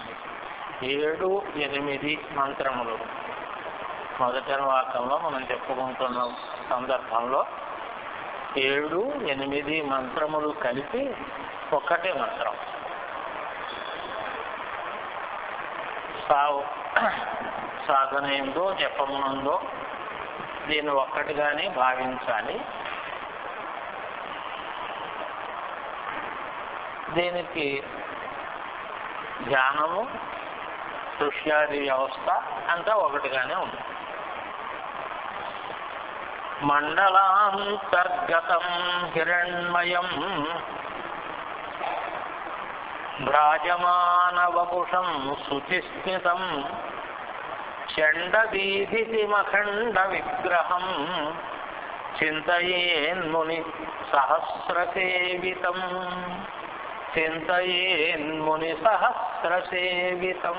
ఏడు ఎనిమిది మంత్రములు మొదటి వాక్యంలో మనం చెప్పుకుంటున్న సందర్భంలో ఏడు ఎనిమిది మంత్రములు కలిపి ఒక్కటే మంత్రం సావు సాధన ఏందో జపమునందో దీన్ని ఒక్కటిగానే భావించాలి దీనికి ధ్యానము దృశ్యాది వ్యవస్థ అంతా ఒకటిగానే ఉంది మండలాంతర్గతం హిరణ్మయం భ్రాజమానవపుషం శుచిస్మితం చండదీధిమఖండ విగ్రహం చింతయేన్ముని సహస్రసేవితం చింతయేన్ముని సహస్రసేవితం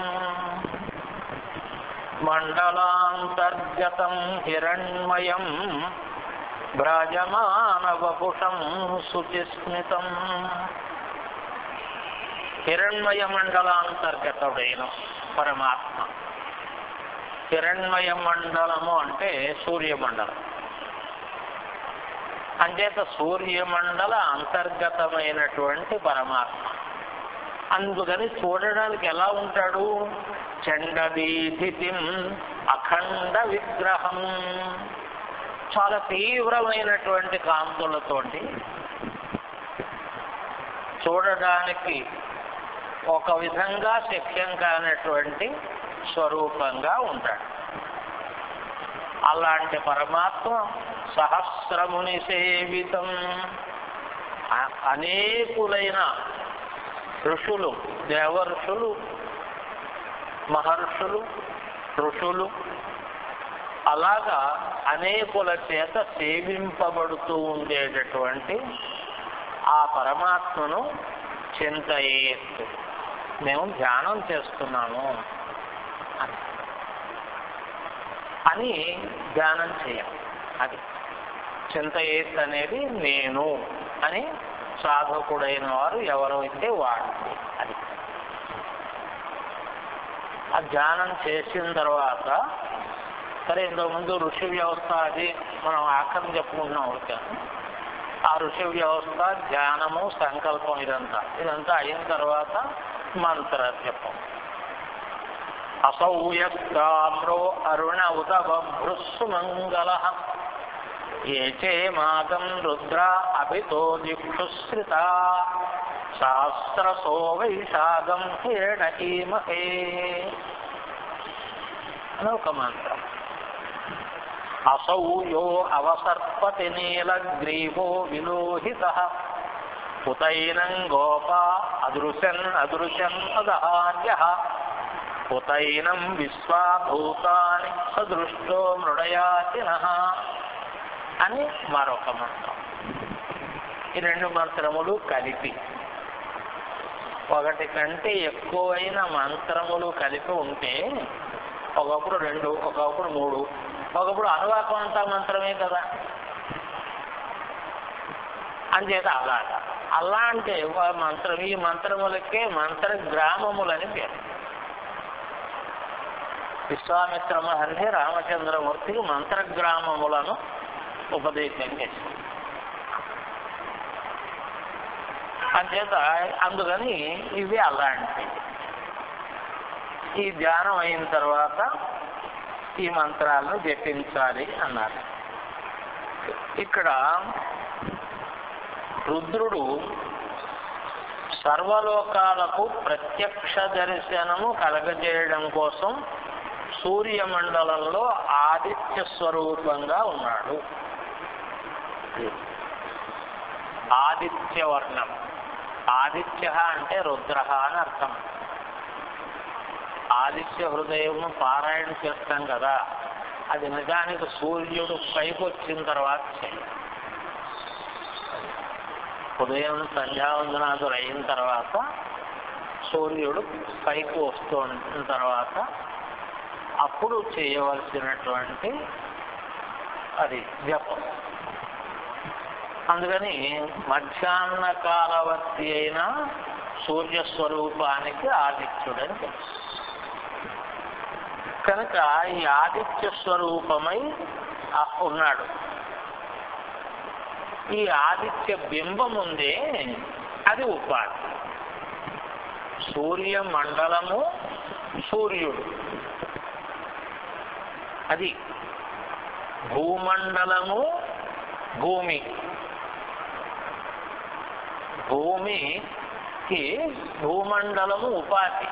మండలాంతర్గతం హిరణ్మయం భ్రాజమానవపుషం శుచిస్మితం హిరణ్మయ మండలాంతర్గతుడైన పరమాత్మ హిరణ్మయ మండలము అంటే సూర్యమండలం అంచేత సూర్యమండల అంతర్గతమైనటువంటి పరమాత్మ అందుకని చూడడానికి ఎలా ఉంటాడు చండదీధితిం అఖండ విగ్రహం చాలా తీవ్రమైనటువంటి కాంతులతోటి చూడడానికి ఒక విధంగా శక్యం కానటువంటి స్వరూపంగా ఉంటాడు అలాంటి పరమాత్మ సహస్రముని సేవితం అ- అనేకులైన ఋషులు దేవర్షులు మహర్షులు ఋషులు అలాగా అనేకుల చేత సేవింపబడుతూ ఉండేటటువంటి ఆ పరమాత్మను చింతయేత్తు మేము ధ్యానం చేస్తున్నాము అని. అని ధ్యానం చేయాలి అది చింతయేత్ అనేది నేను అని సాధకుడైన వారు ఎవరైతే వాడు అది ఆ ధ్యానం చేసిన తర్వాత సరే ఇంతకుముందు ఋషి వ్యవస్థ అది మనం ఆఖరి చెప్పుకుంటున్నాం ఊరికే ఆ ఋషి వ్యవస్థ ధ్యానము సంకల్పం ఇదంతా ఇదంతా అయిన తర్వాత మంత్ర జపం అసౌయక్తామ్రో అరుణ ఉత బభ్రుస్సు మంగళ ఏ చేమాగం రుద్ర అభితో దిక్షుశ్రిత సహస్రసో వైషాగం హేణ ఈమహే అని ఒక మంత్రం అసౌ యో అవసర్పతి నీలగ్రీవో విలోహిత ఉతైనం గోపా అదృశన్ అదృశన్ అదహార్య ఉతైనం విశ్వాభూతాని సదృష్టో మృడయాతిన అని మరొక మంత్రం ఈ రెండు మంత్రములు కలిపి ఒకటి కంటే ఎక్కువైన మంత్రములు కలిపి ఉంటే ఒకప్పుడు రెండు ఒకప్పుడు మూడు ఒకప్పుడు అనువాకం అంతా మంత్రమే కదా అంచేత అలాగా అలాంటి ఒక మంత్రం ఈ మంత్రములకే మంత్ర గ్రామములని పేరు విశ్వామిత్ర మహర్షి రామచంద్రమూర్తికి మంత్రగ్రామములను ఉపదేశం చేశారు అంచేత అందుకని ఇవి అలాంటివి ఈ ధ్యానం అయిన తర్వాత ఈ మంత్రాలను జపించాలి అన్నారు ఇక్కడ రుద్రుడు సర్వలోకాలకు ప్రత్యక్ష దర్శనము కలగజేయడం కోసం సూర్యమండలంలో ఆదిత్య స్వరూపంగా ఉన్నాడు ఆదిత్య వర్ణం ఆదిత్య అంటే రుద్ర అని అర్థం ఆదిత్య హృదయము పారాయణ చేస్తాం కదా అది నిజానికి సూర్యుడు పైకి వచ్చిన తర్వాత చేయాలి ఉదయం సంధ్యావందనాదులు అయిన తర్వాత సూర్యుడు పైకి వస్తూ ఉన్న తర్వాత అప్పుడు చేయవలసినటువంటి అది జపం అందుకని మధ్యాహ్న కాలవర్తి అయిన సూర్యస్వరూపానికి ఆదిత్యుడని తెలుసు కనుక ఈ ఆదిత్య స్వరూపమై ఆ ఉన్నాడు ఈ ఆదిత్య బింబం ఉందే అది ఉపాధి సూర్య మండలము సూర్యుడు అది భూమండలము భూమి భూమికి భూమండలము ఉపాధి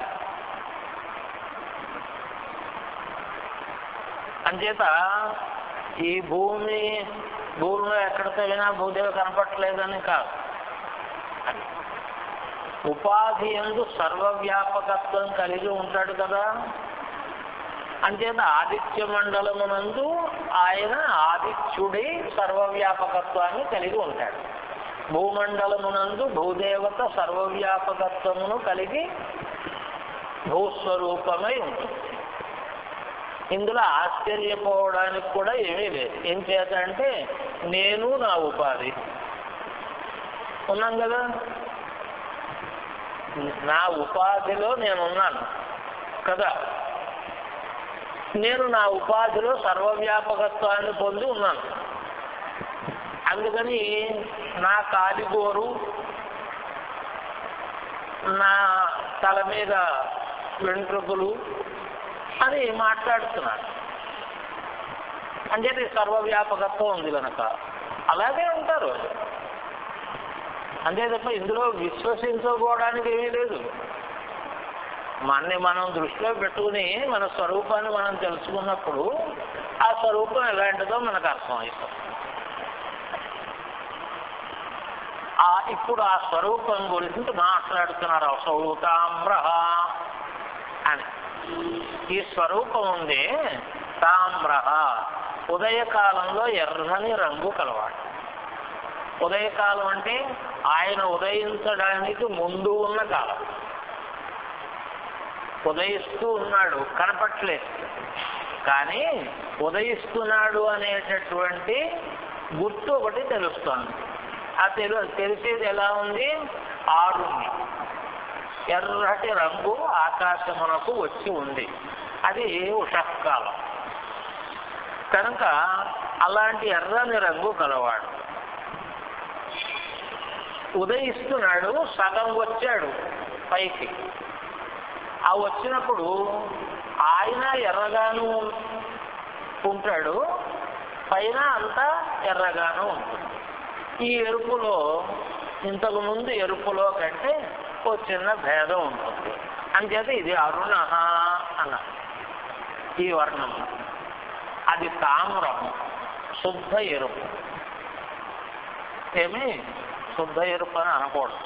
అంచేత ఈ భూమి భూమిలో ఎక్కడ తగినా భూదేవి కనపట్లేదని కాదు అది ఉపాధి ఎందు సర్వవ్యాపకత్వం కలిగి ఉంటాడు కదా అంచేత ఆదిత్య మండలమునందు ఆయన ఆదిత్యుడి సర్వవ్యాపకత్వాన్ని కలిగి ఉంటాడు భూమండలమునందు భూదేవత సర్వవ్యాపకత్వమును కలిగి భూస్వరూపమై ఉంటుంది ఇందులో ఆశ్చర్యపోవడానికి కూడా ఏమీ లేదు ఏం చేత అంటే నేను నా ఉపాధి ఉన్నాం కదా నా ఉపాధిలో నేనున్నాను కదా నేను నా ఉపాధిలో సర్వవ్యాపకత్వాన్ని పొంది ఉన్నాను అందుకని నా కాలిగోరు నా తల మీద వెంట్రుకలు అని మాట్లాడుతున్నాను అంటే సర్వవ్యాపకత్వం ఉంది కనుక అలాగే ఉంటారు అంతే తప్ప ఇందులో విశ్వసించుకోవడానికి ఏమీ లేదు మనని మనం దృష్టిలో పెట్టుకుని మన స్వరూపాన్ని మనం తెలుసుకున్నప్పుడు ఆ స్వరూపం ఎలాంటిదో మనకు అర్థమవుతుంది ఆ ఇప్పుడు ఆ స్వరూపం గురించి మాట్లాడుతున్నారు సౌతామ్ర అని ఈ స్వరూపం ఉంది తామ్ర ఉదయకాలంలో ఎర్రని రంగు కలవాడు ఉదయకాలం అంటే ఆయన ఉదయించడానికి ముందు ఉన్న కాలం ఉదయిస్తూ ఉన్నాడు కనపట్లేదు కానీ ఉదయిస్తున్నాడు అనేటటువంటి గుర్తు ఒకటి తెలుస్తోంది ఆ తెలు తెలిసేది ఎలా ఉంది ఆరుణ్యం ఎర్రటి రంగు ఆకాశమునకు వచ్చి ఉంది అది ఉషకాలం కనుక అలాంటి ఎర్రని రంగు కలవాడు ఉదయిస్తున్నాడు సగం వచ్చాడు పైకి ఆ వచ్చినప్పుడు ఆయన ఎర్రగాను ఉంటాడు పైన అంతా ఎర్రగాను ఉంటుంది ఈ ఎరుపులో ఇంతకు ముందు ఎరుపులో కంటే ఓ చిన్న భేదం ఉంటుంది అంచేత ఇది అరుణ అన్న ఈ వర్ణం అది తామ్రం శుద్ధ ఎరుపు ఏమి శుద్ధ ఎరుపు అని అనకూడదు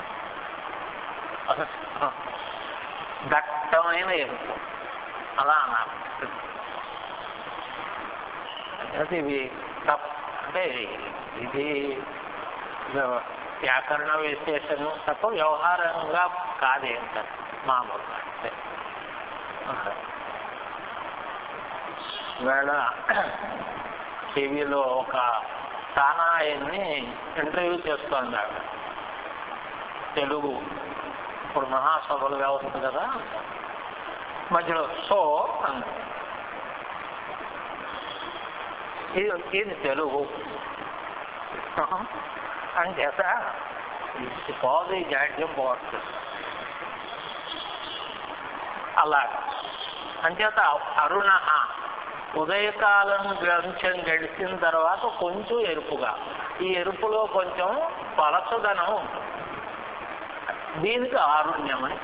దట్టమైన ఎరుపు అలా అన్నారు అయితే ఇవి తప్ప అంటే ఇది వ్యాకరణ విశేషము తప్ప వ్యవహారంగా కాదే అంటారు మామూలుగా అంటే వేళ టీవీలో ఒక సానాయన్ని ఇంటర్వ్యూ చేస్తోంది ఆవిడ తెలుగు ఇప్పుడు మహాసభలు వ్యవస్థ కదా మధ్యలో సో అంది ఇది ఇది తెలుగు అంచేత పోదు ఈ జాడ్యం పోవచ్చు అలా అంచేత అరుణ ఉదయకాలం కొంచెం గడిచిన తర్వాత కొంచెం ఎరుపుగా ఈ ఎరుపులో కొంచెం పలచదనం ఉంటుంది దీనికి ఆరుణ్యం అని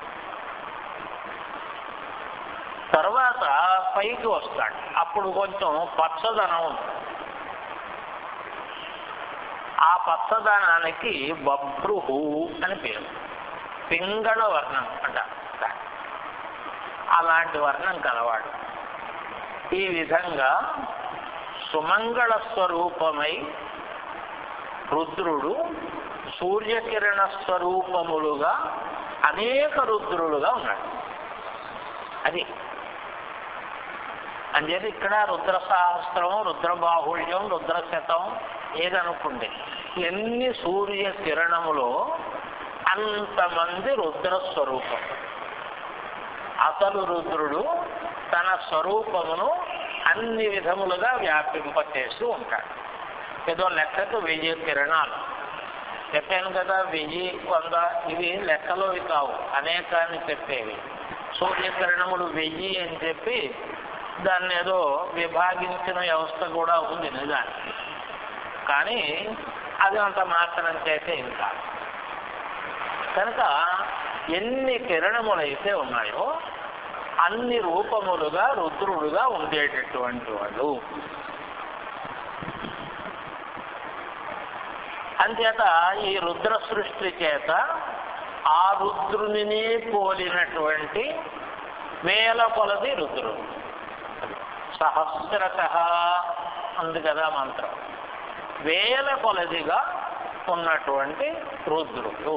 తర్వాత పైకి వస్తాడు అప్పుడు కొంచెం పచ్చదనం ఉంటుంది ఆ పచ్చదనానికి బభ్రుహు అని పేరు పింగళ వర్ణం అంట అలాంటి వర్ణం కలవాడు ఈ విధంగా సుమంగళ స్వరూపమై రుద్రుడు సూర్యకిరణ స్వరూపములుగా అనేక రుద్రులుగా ఉన్నాడు అది అంచేది ఇక్కడ రుద్ర సహస్రం రుద్ర బాహుళ్యం రుద్ర శతం ఏదనుకుండే ఎన్ని సూర్య కిరణములో అంతమంది రుద్ర స్వరూపం అసలు రుద్రుడు తన స్వరూపమును అన్ని విధములుగా వ్యాపింపచేసి ఉంటాడు ఏదో లెక్కకు వెయ్యి కిరణాలు చెప్పాను కదా వెయ్యి వంద ఇవి లెక్కలోవి కావు అనేకాన్ని చెప్పేవి సూర్యకిరణములు వెయ్యి అని చెప్పి దాన్ని ఏదో విభాగించిన వ్యవస్థ కూడా ఉంది నిజానికి కానీ అది అంత మాత్రం చేసే ఇంకా కనుక ఎన్ని కిరణములైతే ఉన్నాయో అన్ని రూపములుగా రుద్రుడుగా ఉండేటటువంటి వాడు అంచేత ఈ రుద్ర సృష్టి చేత ఆ రుద్రునినే పోలినటువంటి వేల కొలది రుద్రుడు సహస్రశ అంది కదా మంత్రం వేల కొలదిగా ఉన్నటువంటి రుద్రుడు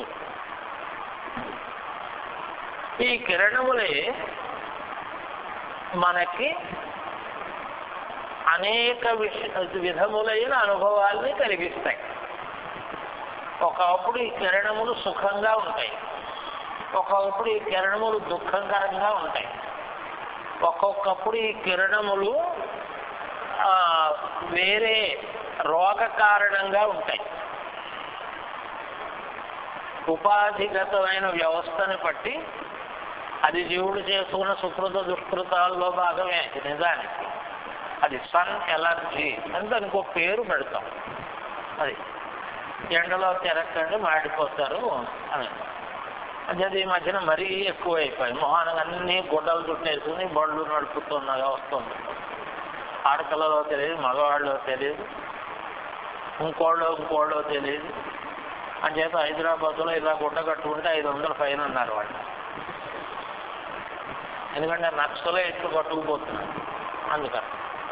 ఈ కిరణములే మనకి అనేక విష విధములైన అనుభవాల్ని కలిగిస్తాయి ఒకప్పుడు ఈ కిరణములు సుఖంగా ఉంటాయి ఒక్కొక్కప్పుడు ఈ కిరణములు దుఃఖకరంగా ఉంటాయి ఒక్కొక్కప్పుడు ఈ కిరణములు ఆ, వేరే రోగ కారణంగా ఉంటాయి ఉపాధిగతమైన వ్యవస్థని బట్టి అది జీవుడు చేసుకున్న సుకృత దుష్కృతాల్లో భాగమే నిజానికి అది సన్ ఎలర్జీ అని దానికి ఒక పేరు పెడతాం అది ఎండలో తిరగకండి మాడిపోతారు అని అది ఈ మధ్యన మరీ ఎక్కువ అయిపోయి మొహానికి అన్ని గుడ్డలు చుట్టేసుకుని బళ్ళు నడుపుతున్నగా వస్తుంది ఆడపిల్లలో తెలియదు మగవాళ్ళలో తెలియదు ఇంకోళ్ళు ఇంకోళ్ళు తెలియదు అని చేత హైదరాబాద్లో ఇలా గుడ్డ కట్టుకుంటే ఐదు వందల ఫైన్ అన్నారు వాళ్ళు ఎందుకంటే నక్సలే ఎట్లు పట్టుకుపోతున్నారు అందుకని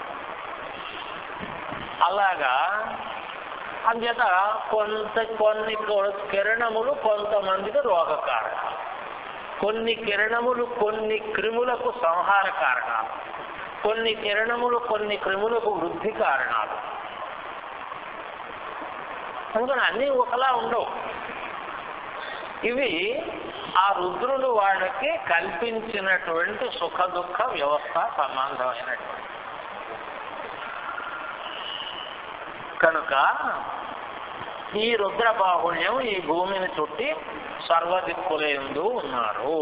అలాగా అంచేత కొంత కొన్ని కొ- కిరణములు కొంతమందికి రోగ కారణాలు కొన్ని కిరణములు కొన్ని క్రిములకు సంహార కారణాలు కొన్ని కిరణములు కొన్ని క్రిములకు వృద్ధి కారణాలు అందుకని అన్నీ ఒకలా ఉండవు ఇవి ఆ రుద్రుడు వాళ్ళకి కల్పించినటువంటి సుఖ దుఃఖ వ్యవస్థ సంబంధమైనటువంటి కనుక ఈ రుద్ర బాహుళ్యం ఈ భూమిని చుట్టి సర్వదిక్కులందు ఉన్నారు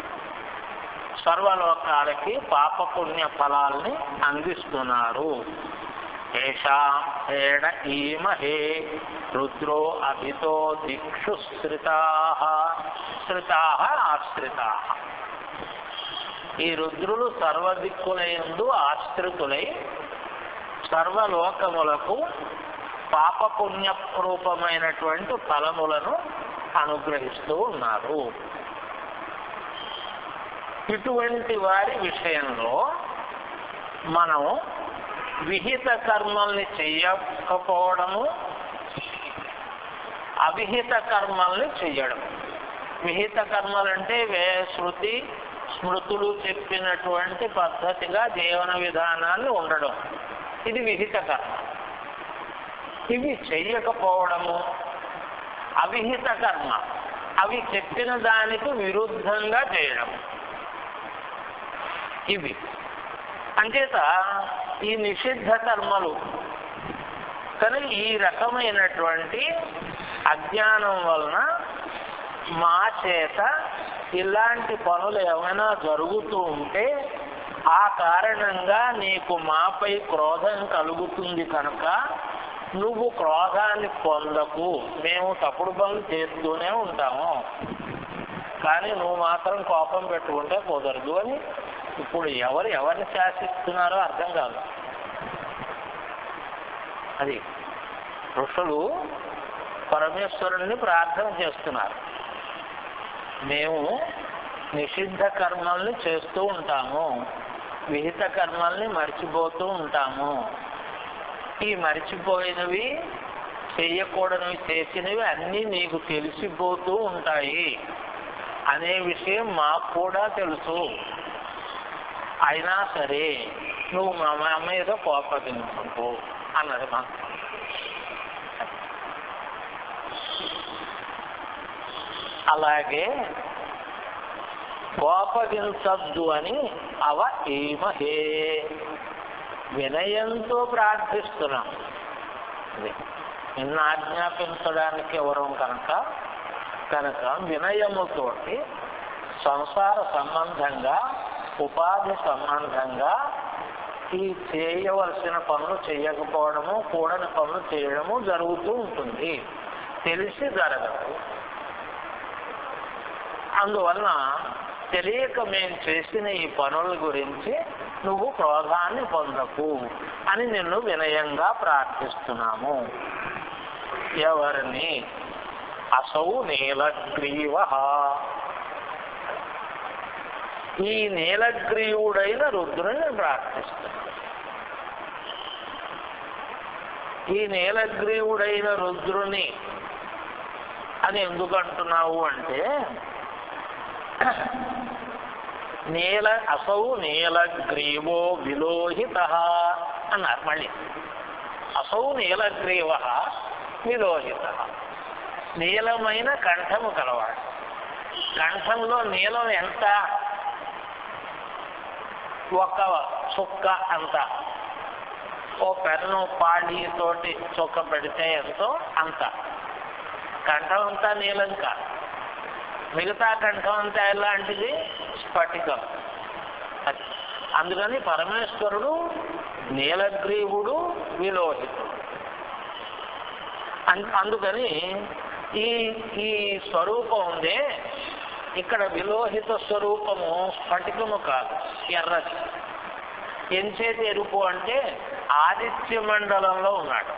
సర్వలోకాలకి పాపపుణ్య ఫలాల్ని అందిస్తున్నారు ఏషా ఏడ ఈమహే రుద్రో అభితో దిక్షు శ్రితా శ్రితా ఆశ్రితా ఈ రుద్రులు సర్వదిక్కులయందు ఆశ్రితులై సర్వలోకములకు పాపపుణ్య రూపమైనటువంటి ఫలములను అనుగ్రహిస్తూ ఉన్నారు ఇటువంటి వారి విషయంలో మనం విహిత కర్మల్ని చెయ్యకపోవడము అవిహిత కర్మల్ని చెయ్యడం విహిత కర్మలంటే వే శృతి స్మృతులు చెప్పినటువంటి పద్ధతిగా జీవన విధానాన్ని ఉండడం ఇది విహిత కర్మ ఇవి చెయ్యకపోవడము అవిహిత కర్మ అవి చెప్పిన దానికి విరుద్ధంగా చేయడం ఇవి అంచేత ఈ నిషిద్ధ కర్మలు కానీ ఈ రకమైనటువంటి అజ్ఞానం వలన మా చేత ఇలాంటి పనులు ఏమైనా జరుగుతూ ఉంటే ఆ కారణంగా నీకు మాపై క్రోధం కలుగుతుంది కనుక నువ్వు క్రోధాన్ని పొందకు మేము తప్పుడు పనులు చేస్తూనే ఉంటాము కానీ నువ్వు మాత్రం కోపం పెట్టుకుంటే కుదరదు అని ఇప్పుడు ఎవరు ఎవరిని శాసిస్తున్నారో అర్థం కాదు అది ఋషులు పరమేశ్వరుణ్ణి ప్రార్థన చేస్తున్నారు మేము నిషిద్ధ కర్మల్ని చేస్తూ ఉంటాము విహిత కర్మల్ని మర్చిపోతూ ఉంటాము ఈ మర్చిపోయినవి చెయ్యకూడనివి చేసినవి అన్నీ నీకు తెలిసిపోతూ ఉంటాయి అనే విషయం మాకు కూడా తెలుసు అయినా సరే నువ్వు మా మా మీద కోపగించుకో అన్నది మా అలాగే కోపగించద్దు అని అవ ఏమహే వినయంతో ప్రార్థిస్తున్నాం ఇది. నిన్ను ఆజ్ఞాపించడానికి ఎవరం కనుక కనుక వినయముతోటి సంసార సంబంధంగా ఉపాధి సంబంధంగా ఈ చేయవలసిన పనులు చేయకపోవడము కూడని పనులు చేయడము జరుగుతూ ఉంటుంది తెలిసి జరగదు అందువలన తెలియక మేము చేసిన ఈ పనుల గురించి నువ్వు క్రోధాన్ని పొందకు అని నిన్ను వినయంగా ప్రార్థిస్తున్నాము ఎవరిని అసౌ నీలగ్రీవ ఈ నీలగ్రీవుడైన రుద్రుని ప్రార్థిస్తున్నాం ఈ నీలగ్రీవుడైన రుద్రుని అని ఎందుకు అంటున్నావు అంటే నీల అసౌ నీలగ్రీవో విలోహిత అన్నారు మళ్ళీ అసౌ నీలగ్రీవ విలోహిత నీలమైన కంఠము కలవాడు కంఠంలో నీలం ఎంత ఒక చుక్క అంత ఓ పెన్ను పాడి తోటి చుక్క పెడితే ఎంతో అంత కంఠం అంతా నీలం కాదు మిగతా కంఠం అంతా ఎలాంటిది స్ఫటికం అది. అందుకని పరమేశ్వరుడు నీలగ్రీవుడు విలోహితుడు అన్- అందుకని ఈ ఈ స్వరూపం ఉందే ఇక్కడ విలోహిత స్వరూపము స్ఫటికము కాదు ఎర్రది ఎంచేతి ఎరుపు అంటే ఆదిత్య మండలంలో ఉన్నాడు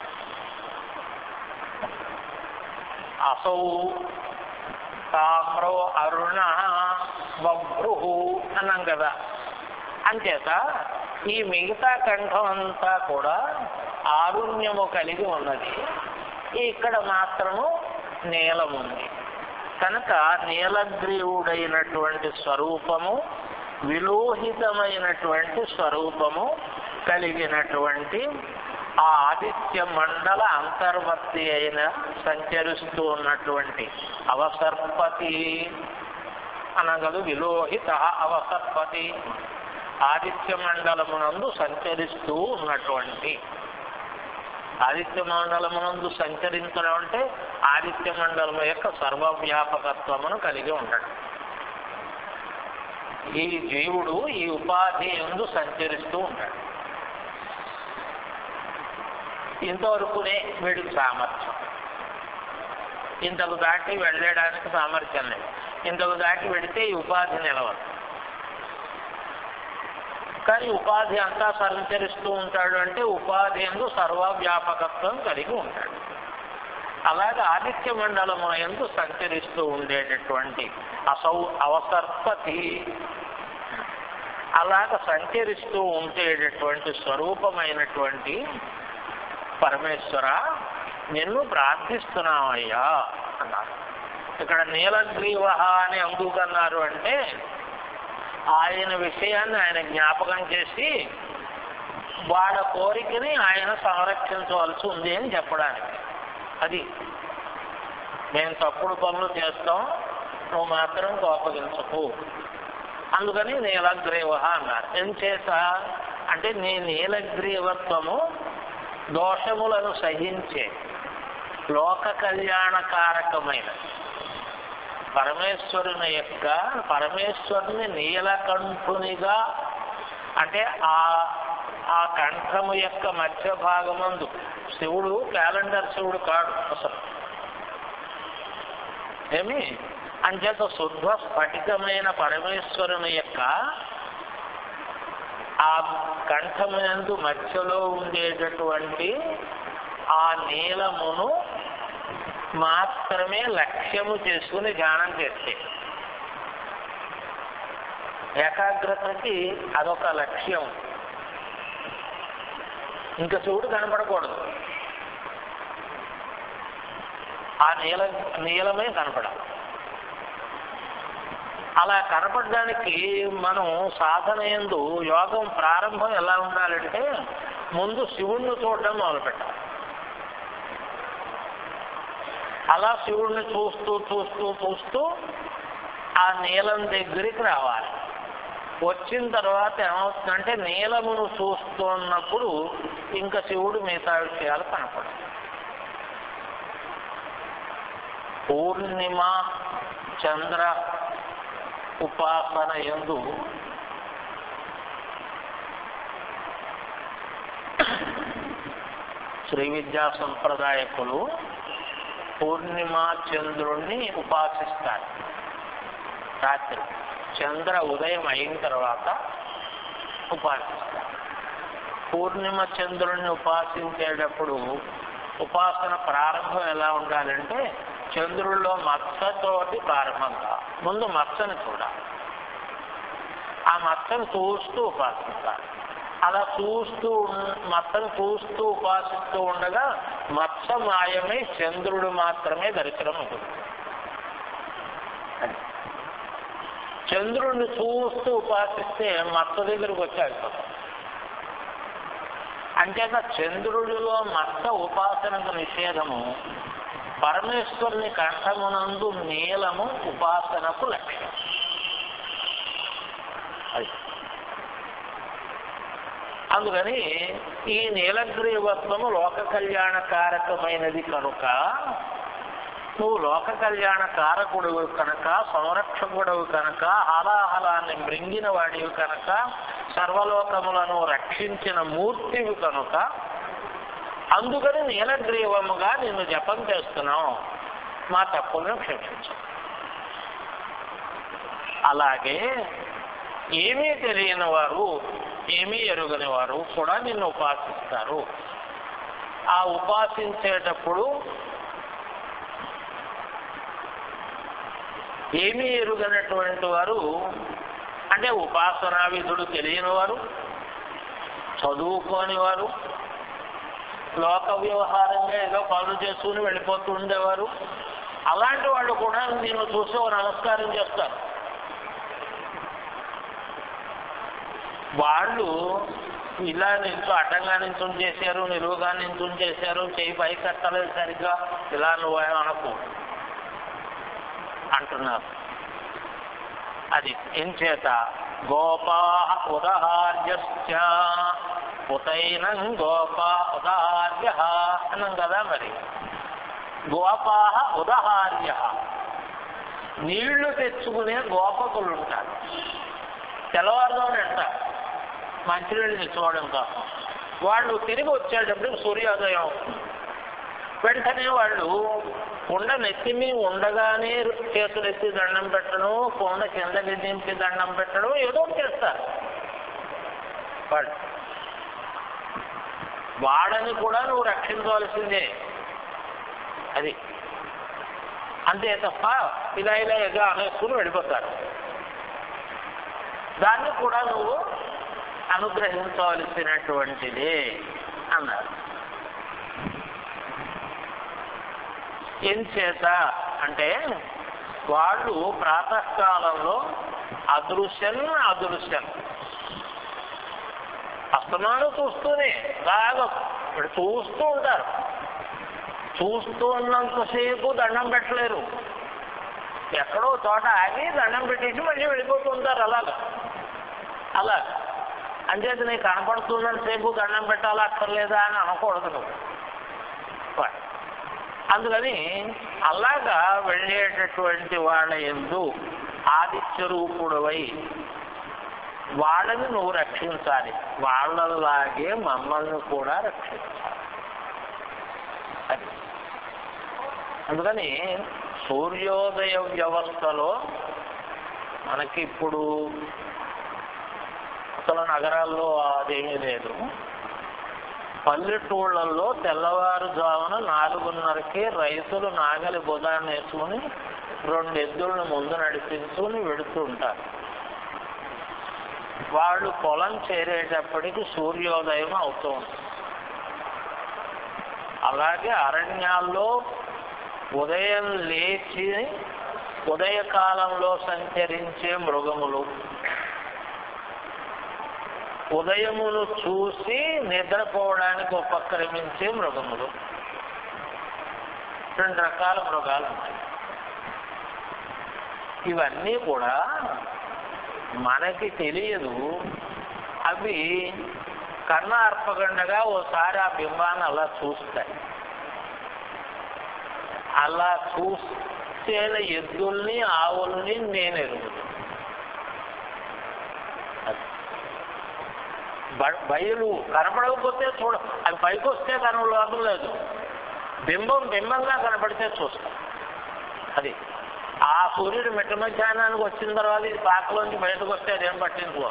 అసౌ తామ్రో అరుణ బభ్రు అన్నాం కదా అంచేత ఈ మిగతా కంఠం అంతా కూడా ఆరుణ్యము కలిగి ఉన్నది ఇక్కడ మాత్రము నీలముంది కనుక నీలగ్రీవుడైనటువంటి స్వరూపము విలోహితమైనటువంటి స్వరూపము కలిగినటువంటి ఆ ఆదిత్య మండల అంతర్వర్తి అయిన సంచరిస్తూ ఉన్నటువంటి అవసర్పతి అనగదు విలోహిత అవసర్పతి ఆదిత్య మండలమునందు సంచరిస్తూ ఉన్నటువంటి ఆదిత్య మండలమునందు సంచరించడం అంటే ఆదిత్య మండలము యొక్క సర్వవ్యాపకత్వమును కలిగి ఉండడం ఈ జీవుడు ఈ ఉపాధి ఎందు సంచరిస్తూ ఉంటాడు ఇంతవరకునే వీడికి సామర్థ్యం ఇంతకు దాటి వెళ్ళడానికి సామర్థ్యం లేదు ఇంతకు దాటి వెడితే ఈ ఉపాధి నిలవదు కానీ ఉపాధి అంతా సంచరిస్తూ ఉంటాడు అంటే ఉపాధి ఎందు సర్వవ్యాపకత్వం కలిగి ఉంటాడు అలాగే ఆదిత్య మండలము ఎందు సంచరిస్తూ ఉండేటటువంటి అసౌ అవసర్పతి అలాగ సంచరిస్తూ ఉండేటటువంటి స్వరూపమైనటువంటి పరమేశ్వర నిన్ను ప్రార్థిస్తున్నామయ్యా అన్నారు ఇక్కడ నీలగ్రీవ అని అందుకన్నారు అంటే ఆయన విషయాన్ని ఆయన జ్ఞాపకం చేసి వాళ్ళ కోరికని ఆయన సంరక్షించవలసి ఉంది అని చెప్పడానికి అది మేము తప్పుడు పనులు చేస్తాం నువ్వు మాత్రం కోపగించకు అందుకని నీలగ్రీవ అన్నారు ఎంచేత అంటే నీ నీలగ్రీవత్వము దోషములను సహించే లోక కళ్యాణకారకమైన పరమేశ్వరుని యొక్క పరమేశ్వరుని నీలకంఠునిగా అంటే ఆ ఆ కంఠము యొక్క మధ్య భాగమందు శివుడు క్యాలెండర్ శివుడు కాడు అసలు ఏమి అంచేత శుద్ధ స్ఫటికమైన పరమేశ్వరుని యొక్క ఆ కంఠమునందు మధ్యలో ఉండేటటువంటి ఆ నీలమును మాత్రమే లక్ష్యము చేసుకుని ధ్యానం చేస్తే ఏకాగ్రతకి అదొక లక్ష్యం ఇంకా శివుడు కనపడకూడదు ఆ నీల నీలమే కనపడాలి అలా కనపడడానికి మనం సాధన ఎందు యోగం ప్రారంభం ఎలా ఉండాలంటే ముందు శివుణ్ణి చూడడం మొదలుపెట్టాలి అలా శివుడిని చూస్తూ చూస్తూ చూస్తూ ఆ నీలం దగ్గరికి రావాలి వచ్చిన తర్వాత ఏమవుతుందంటే నీలమును చూస్తున్నప్పుడు ఇంకా శివుడు మిగతా విషయాలు కనపడదు పూర్ణిమ చంద్ర ఉపాసన ఎందు శ్రీ విద్యా సంప్రదాయకులు పూర్ణిమ చంద్రుణ్ణి ఉపాసిస్తారు రాత్రి చంద్ర ఉదయం అయిన తర్వాత ఉపాసిస్తారు పూర్ణిమ చంద్రుణ్ణి ఉపాసించేటప్పుడు ఉపాసన ప్రారంభం ఎలా ఉండాలంటే చంద్రుల్లో మత్సతోటి ప్రారంభంగా ముందు మత్సని చూడాలి ఆ మత్సను చూస్తూ ఉపాసిస్తారు అలా చూస్తూ ఉన్- మత్సను చూస్తూ ఉపాసిస్తూ ఉండగా మత్స మాయమై చంద్రుడు మాత్రమే దర్శనం ఉంటుంది అది. చంద్రుడిని చూస్తూ ఉపాసిస్తే మత్స దగ్గరికి వచ్చాడు అంతేకా చంద్రుడిలో మత్స ఉపాసనకు నిషేధము పరమేశ్వరుని కంఠమునందు నీలము ఉపాసనకు లక్ష్యం అది అందుకని ఈ నీలగ్రీవత్వము లోక కళ్యాణ కారకమైనది కనుక నువ్వు లోక కళ్యాణ కారకుడువు కనుక సంరక్షకుడవు కనుక హాలాహలాన్ని మృంగిన వాడివి కనుక సర్వలోకములను రక్షించిన మూర్తివి కనుక అందుకని నీలగ్రీవముగా నిన్ను జపం చేస్తున్నావు మా తప్పులను క్షమించు అలాగే ఏమీ తెలియని వారు ఏమీ ఎరుగని వారు కూడా నిన్ను ఉపాసిస్తారు ఆ ఉపాసించేటప్పుడు ఏమీ ఎరుగనటువంటి వారు అంటే ఉపాసనా విధుడు తెలియని వారు చదువుకోని వారు లోక వ్యవహారంగా ఏదో పనులు చేసుకుని వెళ్ళిపోతూ ఉండేవారు అలాంటి వాళ్ళు కూడా నేను చూసి ఓ నమస్కారం చేస్తారు వాళ్ళు ఇలా నించు అడ్డంగా నించుని చేశారు నిలువుగా నించుని చేశారు చేయి పై కట్టలేదు సరిగ్గా ఇలా నువ్వు అనకు అంటున్నారు అది ఏం చేత గోపా ఉదహార్యశ్చ ఉతైనం గోపా ఉదాహార్య అన్నాం కదా మరి గోపా ఉదహార్య నీళ్లు తెచ్చుకునే గోపకులు ఉంటారు తెల్లవారుదామని అంటారు మంచినీళ్ళు తెచ్చుకోవడం కోసం వాళ్ళు తిరిగి వచ్చేటప్పుడు సూర్యోదయం అవుతుంది. వెంటనే వాళ్ళు కుండ నెత్తి మీద ఉండగానే చేతులు ఎత్తి దండం పెట్టడం కుండ కిందకి దింపి దండం పెట్టడం ఏదో ఒకటి చేస్తారు వాళ్ళు వాడని కూడా నువ్వు రక్షించవలసిందే అది అంతే తప్ప ఇలా ఇలా ఏదో అనేసుకుని వెళ్ళిపోతారు దాన్ని కూడా నువ్వు అనుగ్రహించవలసినటువంటిది అన్నారు ఏం చేత అంటే వాళ్ళు ప్రాతకాలంలో అదృశ్యం అదృశ్యం అస్తమానం చూస్తూనే బాగా ఇప్పుడు చూస్తూ ఉంటారు చూస్తూ ఉన్నంతసేపు దండం పెట్టలేరు ఎక్కడో చోట ఆగి దండం పెట్టేసి మళ్ళీ వెళ్ళిపోతూ ఉంటారు అలాగా అలా అంచేత నీకు కనపడుతున్నంతసేపు దండం పెట్టాలా అక్కర్లేదా అని అనకూడదు నువ్వు వా. అందుకని అలాగా వెళ్ళేటటువంటి వాళ్ళ ఎందు ఆదిత్య రూపుడవై వాళ్ళని నువ్వు రక్షించాలి వాళ్ళలాగే మమ్మల్ని కూడా రక్షించాలి అది అందుకని సూర్యోదయ వ్యవస్థలో మనకి ఇప్పుడు అసలు నగరాల్లో అదేమీ లేదు పల్లెటూళ్ళల్లో తెల్లవారుజామున నాలుగున్నరకి రైతులు నాగలి బుధాన్ని వేసుకుని రెండు ఎద్దులను ముందు నడిపించుకుని వెడుతూ ఉంటారు వాళ్ళు పొలం చేరేటప్పటికి సూర్యోదయం అవుతూ ఉంటుంది అలాగే అరణ్యాల్లో ఉదయం లేచి ఉదయకాలంలో సంచరించే మృగములు ఉదయమును చూసి నిద్రపోవడానికి ఉపక్రమించే మృగములు రెండు రకాల మృగాలు ఉన్నాయి ఇవన్నీ కూడా మనకి తెలియదు అవి కన్న అర్పగండగా ఓసారి ఆ బింబాన్ని అలా చూస్తాయి అలా చూస్తే ఎద్దుల్ని ఆవుల్ని నేను ఎరుగుతాను బ- బయలు కనపడకపోతే చూడ అవి పైకి వస్తే కనబడదు లేదు బింబం బింబంగా కనపడితే చూస్తాం అది ఆ సూర్యుడు మిట్ట మధ్యాహ్నానికి వచ్చిన తర్వాత ఇది పాకలోంచి బయటకు వస్తే అదేం పట్టించుకో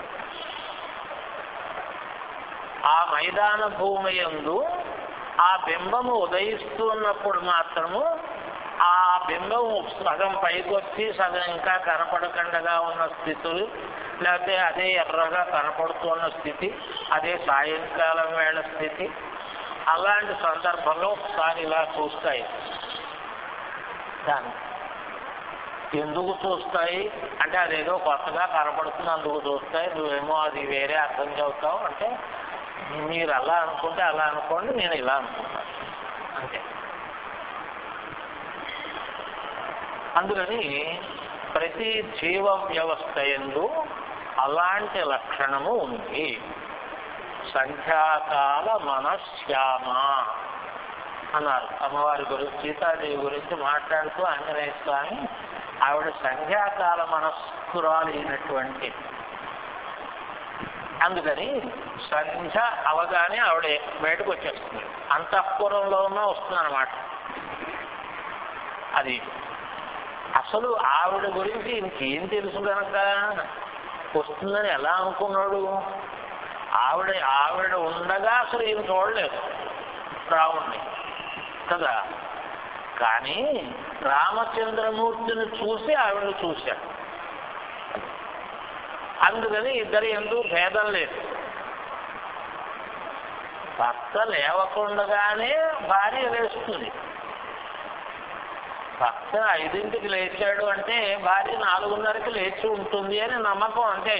ఆ మైదాన భూమి యందు ఆ బింబము ఉదయిస్తున్నప్పుడు మాత్రము ఆ బింబం సగం పైకి వచ్చి సగం ఇంకా కనపడకుండా ఉన్న స్థితులు లేకపోతే అదే ఎర్రగా కనపడుతున్న స్థితి అదే సాయంకాలం వేళ స్థితి అలాంటి సందర్భంలో ఒకసారి ఇలా చూస్తాయి దాన్ని ఎందుకు చూస్తాయి అంటే అదేదో కొత్తగా కనపడుతుంది అందుకు చూస్తాయి నువ్వేమో అది వేరే అర్థం చెబుతావు అంటే మీరు అలా అనుకుంటే అలా అనుకోండి నేను ఇలా అనుకుంటాను అంతే అందుకని ప్రతి జీవ వ్యవస్థ ఎందు అలాంటి లక్షణము ఉంది సంధ్యాకాల మనశ్యామ అన్నారు అమ్మవారి గురించి సీతాదేవి గురించి మాట్లాడుతూ ఆంజనేయ స్వామి ఆవిడ సంధ్యాకాల మనస్కురాలు అయినటువంటి అందుకని సంధ్య అవగానే ఆవిడ బయటకు వచ్చేస్తుంది అంతఃపురంలో ఉన్న వస్తుంది అనమాట అది అసలు ఆవిడ గురించి ఇంకేం తెలుసు కనుక వస్తుందని ఎలా అనుకున్నాడు ఆవిడ ఆవిడ ఉండగా అసలు ఈయన చూడలేదు రావుణ్ణి కదా కానీ రామచంద్రమూర్తిని చూసి ఆవిడ చూశాడు అందుకని ఇద్దరు ఎందుకు భేదం లేదు భర్త లేవకుండగానే భార్య లేస్తుంది భర్త ఐదింటికి లేచాడు అంటే భార్య నాలుగున్నరకి లేచి ఉంటుంది అని నమ్మకం అంటే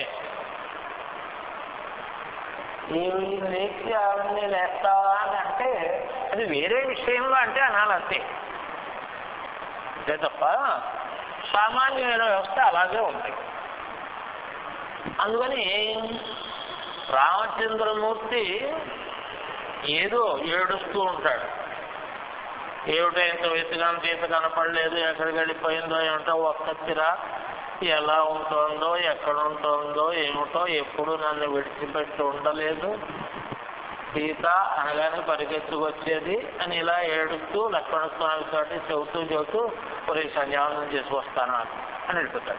ఈవిడ లేచి ఆవిడని లేస్తావా అని అంటే అది వేరే విషయంలో అంటే అనాలంతే అంతే తప్ప సామాన్యమైన వ్యవస్థ అలాగే ఉంటాయి అందుకని రామచంద్రమూర్తి ఏదో ఏడుస్తూ ఉంటాడు ఏమిటో ఇంత వెతికాను తీత కనపడలేదు ఎక్కడికి వెళ్ళిపోయిందో ఏమిటో ఒక్కతిరా ఎలా ఉంటుందో ఎక్కడ ఉంటుందో ఏమిటో ఎప్పుడు నన్ను విడిచిపెట్టి ఉండలేదు సీత అనగానే పరిగెత్తుకొచ్చేది అని ఇలా ఏడుస్తూ లక్ష్మణ స్వామి తోటి చెబుతూ చెబుతూ ఒరే సంధ్యావనం చేసి వస్తాను అని వెళ్ళిపోతాడు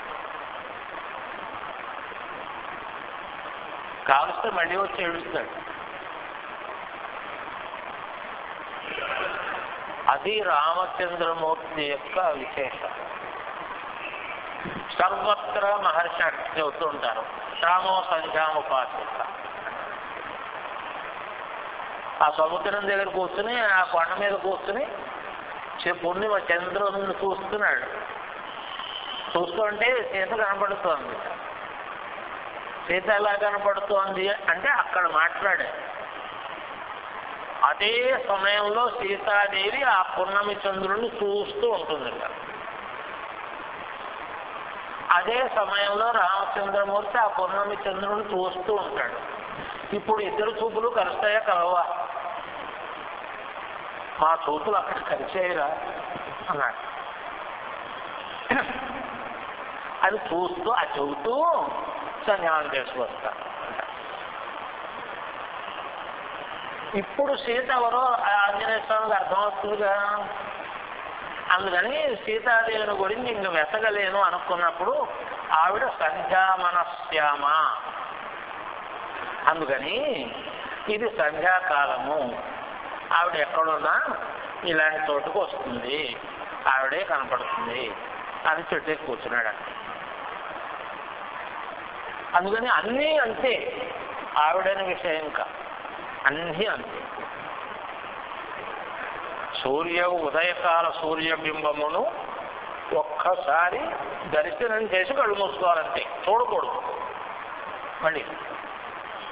కావలిస్తే మళ్ళీ వచ్చి ఏడుస్తాడు అది రామచంద్రమూర్తి యొక్క విశేషం సర్వత్ర మహర్షి అంటే చెబుతూ ఉంటారు రామో సంధ్యాముపాసిత ఆ సముద్రం దగ్గర కూర్చుని ఆ కొండ మీద కూర్చుని చె- పూర్ణిమ చంద్రుని చూస్తున్నాడు చూస్తుంటే సీత కనపడుతోంది సీత ఎలా కనపడుతోంది అంటే అక్కడ మాట్లాడాడు అదే సమయంలో సీతాదేవి ఆ పున్నమి చంద్రుడిని చూస్తూ ఉంటుంది అదే సమయంలో రామచంద్రమూర్తి ఆ పున్నమి చంద్రుడిని చూస్తూ ఉంటాడు ఇప్పుడు ఇద్దరు చూపులు కలుస్తాయా కలవా మా చూపులు అక్కడ కలిసేయరా అన్నాడు అది చూస్తూ అది చెబుతూ సన్యాసం చేసుకొస్తాడు ఇప్పుడు సీత ఎవరో ఆ ఆంజనేయ స్వామికి అర్థమవుతుందిగా అందుకని సీతాదేవిని గురించి ఇంక వెతకలేను అనుకున్నప్పుడు ఆవిడ సంధ్యామనశ్యామ అందుకని ఇది సంధ్యాకాలము ఆవిడ ఎక్కడున్నా ఇలాంటి చోటుకు వస్తుంది ఆవిడే కనపడుతుంది అని చెట్టు కూర్చున్నాడు అక్కడ అందుకని అన్నీ అంతే ఆవిడని విషయం కా అన్నీ అంతే సూర్య ఉదయకాల సూర్యబింబమును ఒక్కసారి దర్శనం చేసి కళ్ళు మూసుకోవాలంతే చూడకూడదు మళ్ళీ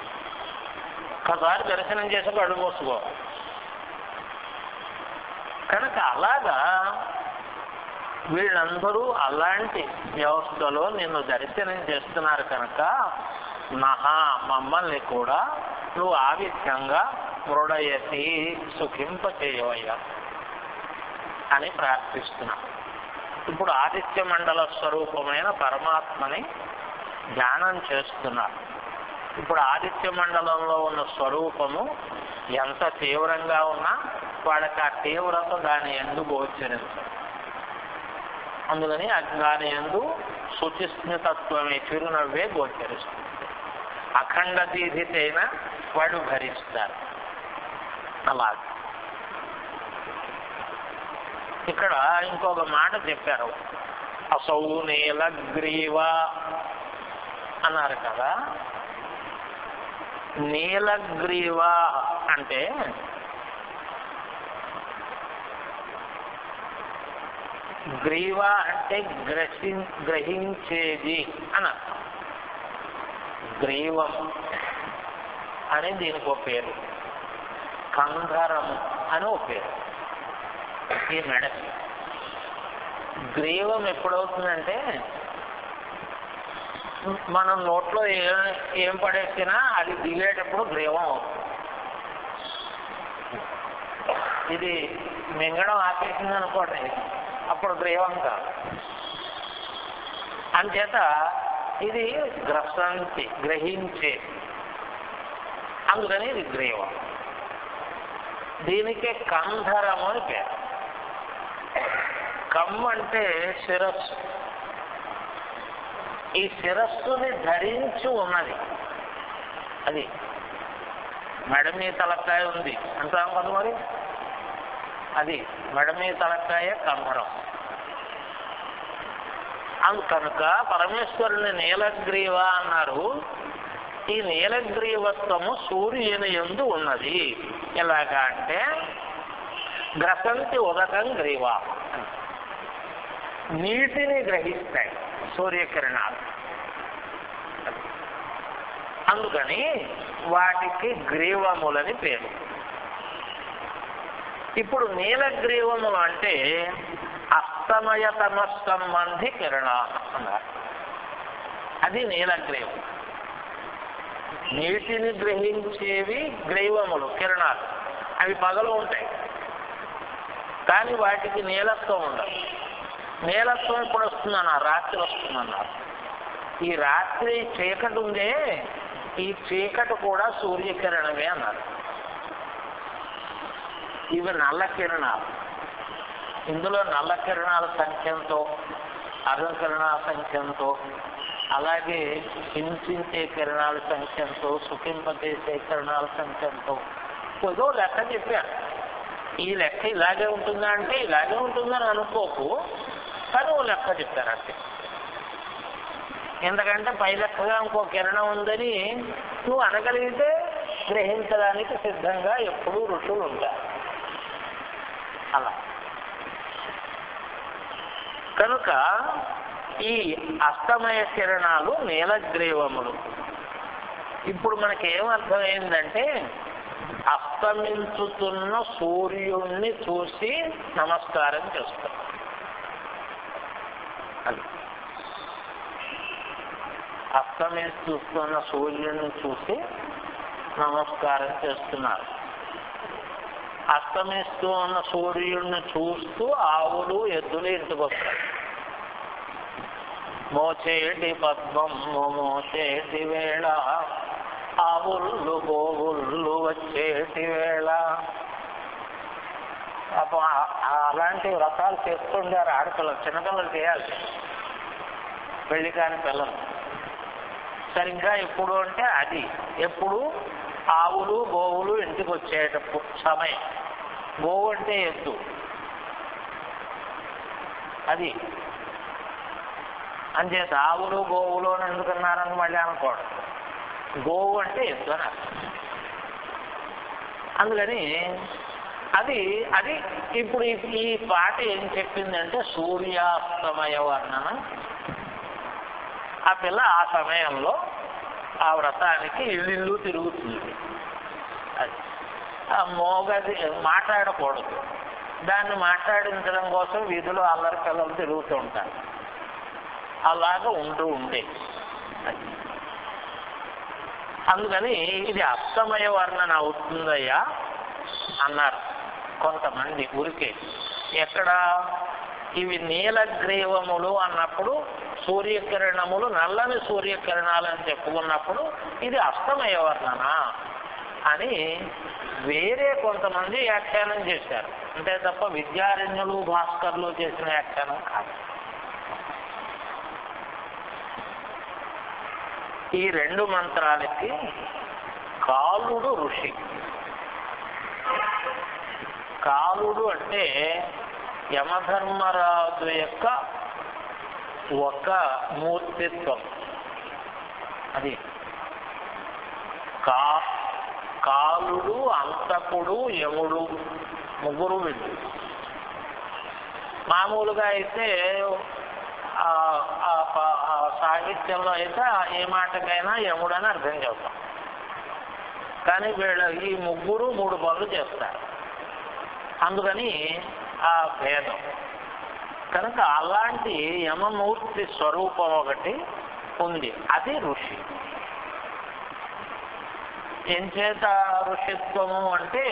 ఒక్కసారి దర్శనం చేసి కళ్ళు మూసుకో కనుక అలాగా వీళ్ళందరూ అలాంటి వ్యవస్థలో నిన్ను దర్శనం చేస్తున్నారు కనుక మహా మమ్మల్ని కూడా నువ్వు ఆ విధంగా మృడయతి సుఖింప చేయవయ్యా అని ప్రార్థిస్తున్నా ఇప్పుడు ఆదిత్య మండల స్వరూపమైన పరమాత్మని ధ్యానం చేస్తున్నారు ఇప్పుడు ఆదిత్య మండలంలో ఉన్న స్వరూపము ఎంత తీవ్రంగా ఉన్నా వాళ్ళకి ఆ తీవ్రత దాని ఎందు గోచరించదు అందుకని అది దాని ఎందు శుచిస్మితత్వమే చిరునవ్వే గోచరిస్తుంది అఖండ దీధితైన వాడు భరిస్తారు అలాగే ఇక్కడ ఇంకొక మాట చెప్పారు అసౌ నీలగ్రీవ అన్నారు కదా నీలగ్రీవ అంటే గ్రీవ అంటే గ్రహి గ్రహించేది అని అర్థం గ్రీవం అని దీనికి ఒక పేరు కంధరం అని ఒక పేరు ఈ మెడకి గ్రీవం ఎప్పుడవుతుందంటే మనం నోట్లో ఏం ఏం పడేసినా అది దిగేటప్పుడు గ్రీవం అవుతుంది ఇది మింగడం ఆపేసింది అనుకోండి అప్పుడు గ్రీవం కాదు అంచేత ఇది గ్రసంతి గ్రహించే అందుకని ఇది గ్రీవం దీనికే కంధరము అని పేరు కమ్ అంటే శిరస్సు ఈ శిరస్సుని ధరించి ఉన్నది అది మెడ మీ తలకాయ ఉంది అంటాం కదా మరి అది మెడ మీ తలకాయ కంధరం అందు కనుక పరమేశ్వరుని నీలగ్రీవ అన్నారు ఈ నీలగ్రీవత్వము సూర్యుని ఎందు ఉన్నది ఎలాగా అంటే గ్రసంతి ఉదకం గ్రీవ నీటిని గ్రహిస్తాయి సూర్యకిరణాలు అందుకని వాటికి గ్రీవములని పేరు ఇప్పుడు నీలగ్రీవములు అంటే అస్తమయతమ సంబంధి కిరణాలు అన్నారు అది నీలగ్రీవం నీటిని గ్రహించేవి గ్రీవములు కిరణాలు అవి పగలు ఉంటాయి కానీ వాటికి నీలత్వం ఉండదు నీలత్వం ఇప్పుడు వస్తుందన్నారు రాత్రి వస్తుందన్నారు ఈ రాత్రి చీకటి ఉందే ఈ చీకటి కూడా సూర్యకిరణమే అన్నారు ఇవి నల్ల కిరణాలు ఇందులో నల్ల కిరణాల సంఖ్యంతో అర్ధ కిరణాల సంఖ్యంతో అలాగే హింసించే కిరణాల సంఖ్యంతో సుఖింపజేసే కిరణాల సంఖ్యంతో ఏదో లెక్క చెప్పారు ఈ లెక్క ఇలాగే ఉంటుందా అంటే ఇలాగే ఉంటుందని అనుకోకు కానీ ఓ లెక్క చెప్పారు అంతే ఎందుకంటే పై లెక్కగా ఇంకో కిరణం ఉందని నువ్వు అనగలిగితే గ్రహించడానికి సిద్ధంగా ఎప్పుడూ ఋషులు ఉంటారు అలా కనుక ఈ అస్తమయ కిరణాలు నీలగ్రీవములు ఇప్పుడు మనకి ఏమర్థమైందంటే అస్తమించుతున్న సూర్యుణ్ణి చూసి నమస్కారం చేస్తాం అది అస్తమిస్తున్న సూర్యుడిని చూసి నమస్కారం చేస్తున్నారు అస్తమిస్తూ ఉన్న సూర్యుడిని చూస్తూ ఆవులు ఎద్దులు ఇంటికి వస్తాయి మోచేటి పద్మం మోచేటి వేళ ఆవుళ్ళు గోవుళ్ళు వచ్చేటి వేళ పాపం ఆ- అలాంటి వ్రతాలు చేస్తుండారు ఆడపిల్లలు చిన్నపిల్లలు చేయాలి పెళ్లి కాని పిల్లలు సరిగ్గా ఎప్పుడు అంటే అది ఎప్పుడు ఆవులు గోవులు ఇంటికి వచ్చేటప్పుడు సమయం గోవు అంటే ఎద్దు అది అంచేత ఆవులు గోవులు అని ఎందుకన్నారని మళ్ళీ అనుకోవడం గోవు అంటే ఎద్దు అని అర్థం అందుకని అది అది ఇప్పుడు ఈ- ఈ పాట ఏం చెప్పిందంటే సూర్యాస్తమయ వర్ణన ఆ పిల్ల ఆ సమయంలో ఆ వ్రతానికి ఇల్లు తిరుగుతుంది అది ఆ మోగది మాట్లాడకూడదు దాన్ని మాట్లాడించడం కోసం వీధిలో అల్లరి పిల్లలు తిరుగుతూ ఉంటారు అలాగా ఉంటూ ఉండే అందుకని ఇది అస్తమయ వర్ణన అవుతుందయ్యా అన్నారు కొంతమంది ఊరికే ఎక్కడ ఇవి నీలగ్రీవములు అన్నప్పుడు సూర్యకిరణములు నల్లని సూర్యకిరణాలు అని చెప్పుకున్నప్పుడు ఇది అస్తమయ వర్ణన అని వేరే కొంతమంది వ్యాఖ్యానం చేశారు అంతే తప్ప విద్యారణ్యులు భాస్కర్లు చేసిన వ్యాఖ్యానం కాదు ఈ రెండు మంత్రాలకి కాలుడు ఋషి కాలుడు అంటే యమధర్మరాజు యొక్క ఒక మూర్తిత్వం అది కా కాలుడు అంతకుడు యముడు ముగ్గురు వీళ్ళు మామూలుగా అయితే ఆ, ఆ ప- ఆ సాహిత్యంలో అయితే ఏ మాటకైనా యముడు అని అర్థం చేస్తాం కానీ వీళ్ళు ఈ ముగ్గురు మూడు పనులు చేస్తారు అందుకని ఆ భేదం కనుక అలాంటి యమమూర్తి స్వరూపం ఒకటి ఉంది అది ఋషి ఎంచేత ఋషిత్వము అంటే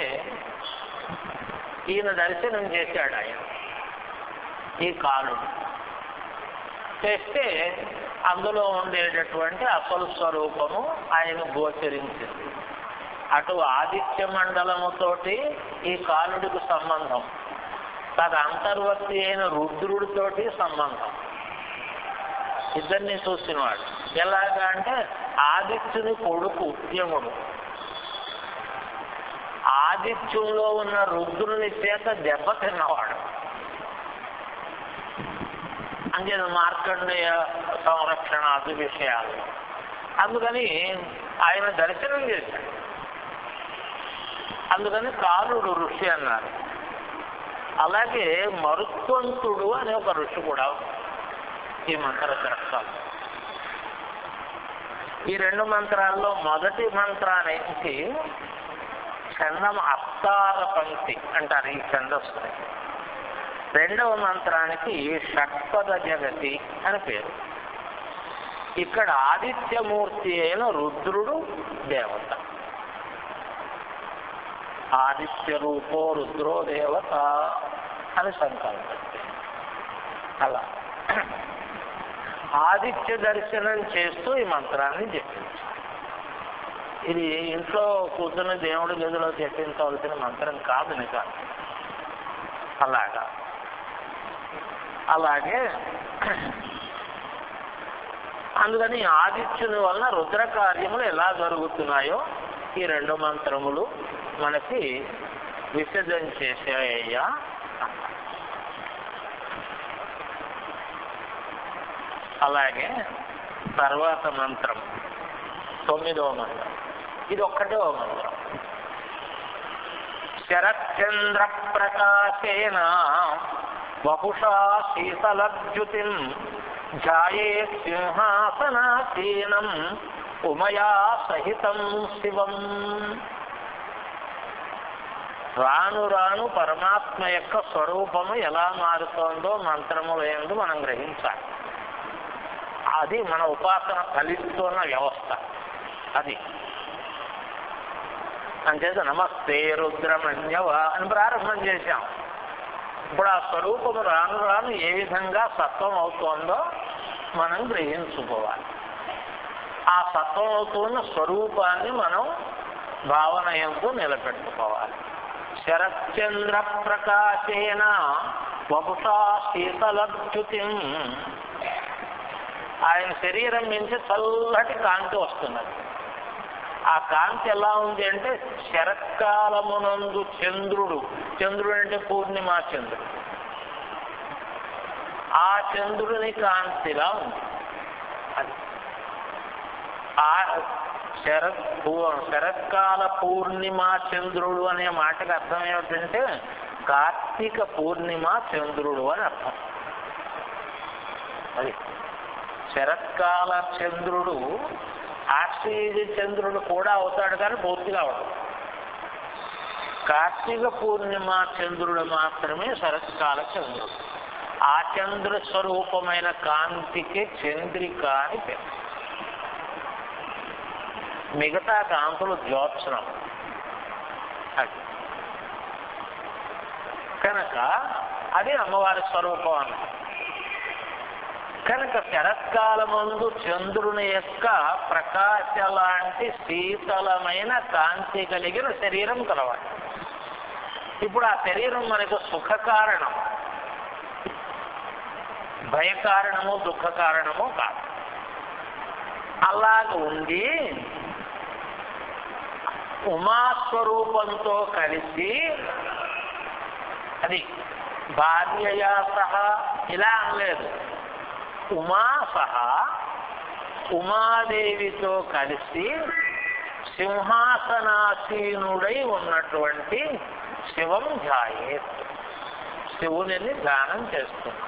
ఈయన దర్శనం చేశాడు ఆయన ఈ కాలుడు చేస్తే అందులో ఉండేటటువంటి అసలు స్వరూపము ఆయన గోచరించింది అటు ఆదిత్య మండలముతోటి ఈ కాలుడికి సంబంధం తన అంతర్వర్తి అయిన రుద్రుడితోటి సంబంధం ఇద్దరిని చూసినవాడు ఎలాగా అంటే ఆదిత్యుని కొడుకు యముడు ఆదిత్యంలో ఉన్న రుద్రుని చేత దెబ్బ తిన్నవాడు అంటే మార్కండేయ సంరక్షణ అది విషయాలు అందుకని ఆయన దర్శనం చేశాడు అందుకని కాలుడు ఋషి అన్నారు అలాగే మరుత్వంతుడు అనే ఒక ఋషి కూడా ఈ మంత్ర గ్రంథాలు ఈ రెండు మంత్రాల్లో మొదటి మంత్రానికి చందం అస్తార పంక్తి అంటారు ఈ ఛందస్సుని రెండవ మంత్రానికి షట్పద జగతి అని పేరు ఇక్కడ ఆదిత్యమూర్తి అయిన రుద్రుడు దేవత ఆదిత్య రూపో రుద్రో దేవత అని సంకల్పం అలా ఆదిత్య దర్శనం చేస్తూ ఈ మంత్రాన్ని జపించాలి ఇది ఇంట్లో కూర్చుని దేవుడి గదిలో జపించవలసిన మంత్రం కాదు నిజాన్ని అలాగా అలాగే అందుకని ఆదిత్యుని వలన రుద్ర కార్యములు ఎలా జరుగుతున్నాయో ఈ రెండు మంత్రములు మనకి విసర్జన చేసేయ్యా అలాగే తర్వాత మంత్రం తొమ్మిదవ మంత్రం ఇది ఒక్కటో మంత్రం శరచంద్ర ప్రకాశేన వపుషా శీతలద్యుతిం ఝాయే సింహాసనాసీనం ఉమయా సహితం శివం రాను రాను పరమాత్మ యొక్క స్వరూపము ఎలా మారుతోందో మంత్రములు ఏందో మనం గ్రహించాలి అది మన ఉపాసన ఫలిస్తున్న వ్యవస్థ అది అంచేత నమస్తే రుద్రమన్యవ అని ప్రారంభం చేశాం ఇప్పుడు ఆ స్వరూపము రాను రాను ఏ విధంగా సత్వం అవుతోందో మనం గ్రహించుకోవాలి ఆ సత్వం అవుతున్న స్వరూపాన్ని మనం భావన ఎందు నిలబెట్టుకోవాలి శరచంద్ర ప్రకాశేన వపుషా శీతలద్యుతిం ఆయన శరీరం నుంచి చల్లటి కాంతి వస్తున్నది ఆ కాంతి ఎలా ఉంది అంటే శరత్కాలమునందు చంద్రుడు చంద్రుడు అంటే పూర్ణిమా చంద్రుడు ఆ చంద్రుని కాంతిలా ఉంది అది ఆ శరత్ పూ- శరత్కాల పూర్ణిమ చంద్రుడు అనే మాటకు అర్థం ఏమిటంటే కార్తీక పూర్ణిమ చంద్రుడు అని అర్థం అది శరత్కాల చంద్రుడు ఆశ్వీజ చంద్రుడు కూడా అవుతాడు కానీ పూర్తిగా అవడు కార్తీక పూర్ణిమ చంద్రుడు మాత్రమే శరత్కాల చంద్రుడు ఆ చంద్ర స్వరూపమైన కాంతికి చంద్రిక అని పేరు మిగతా కాంతులు జ్యోత్సనం అది కనుక అది అమ్మవారి స్వరూపం అన్న కనుక శరత్కాలమందు చంద్రుని యొక్క ప్రకాశ లాంటి శీతలమైన కాంతి కలిగిన శరీరం కలవాలి ఇప్పుడు ఆ శరీరం మనకు సుఖ కారణం భయ కారణము దుఃఖ కారణము కాదు అలాగ ఉండి ఉమాస్వరూపంతో కలిసి అది భార్యయా సహా ఇలా అనలేదు ఉమా సహా ఉమాదేవితో కలిసి సింహాసనాసీనుడై ఉన్నటువంటి శివం ధ్యాయే శివుని ధ్యానం చేస్తున్నాం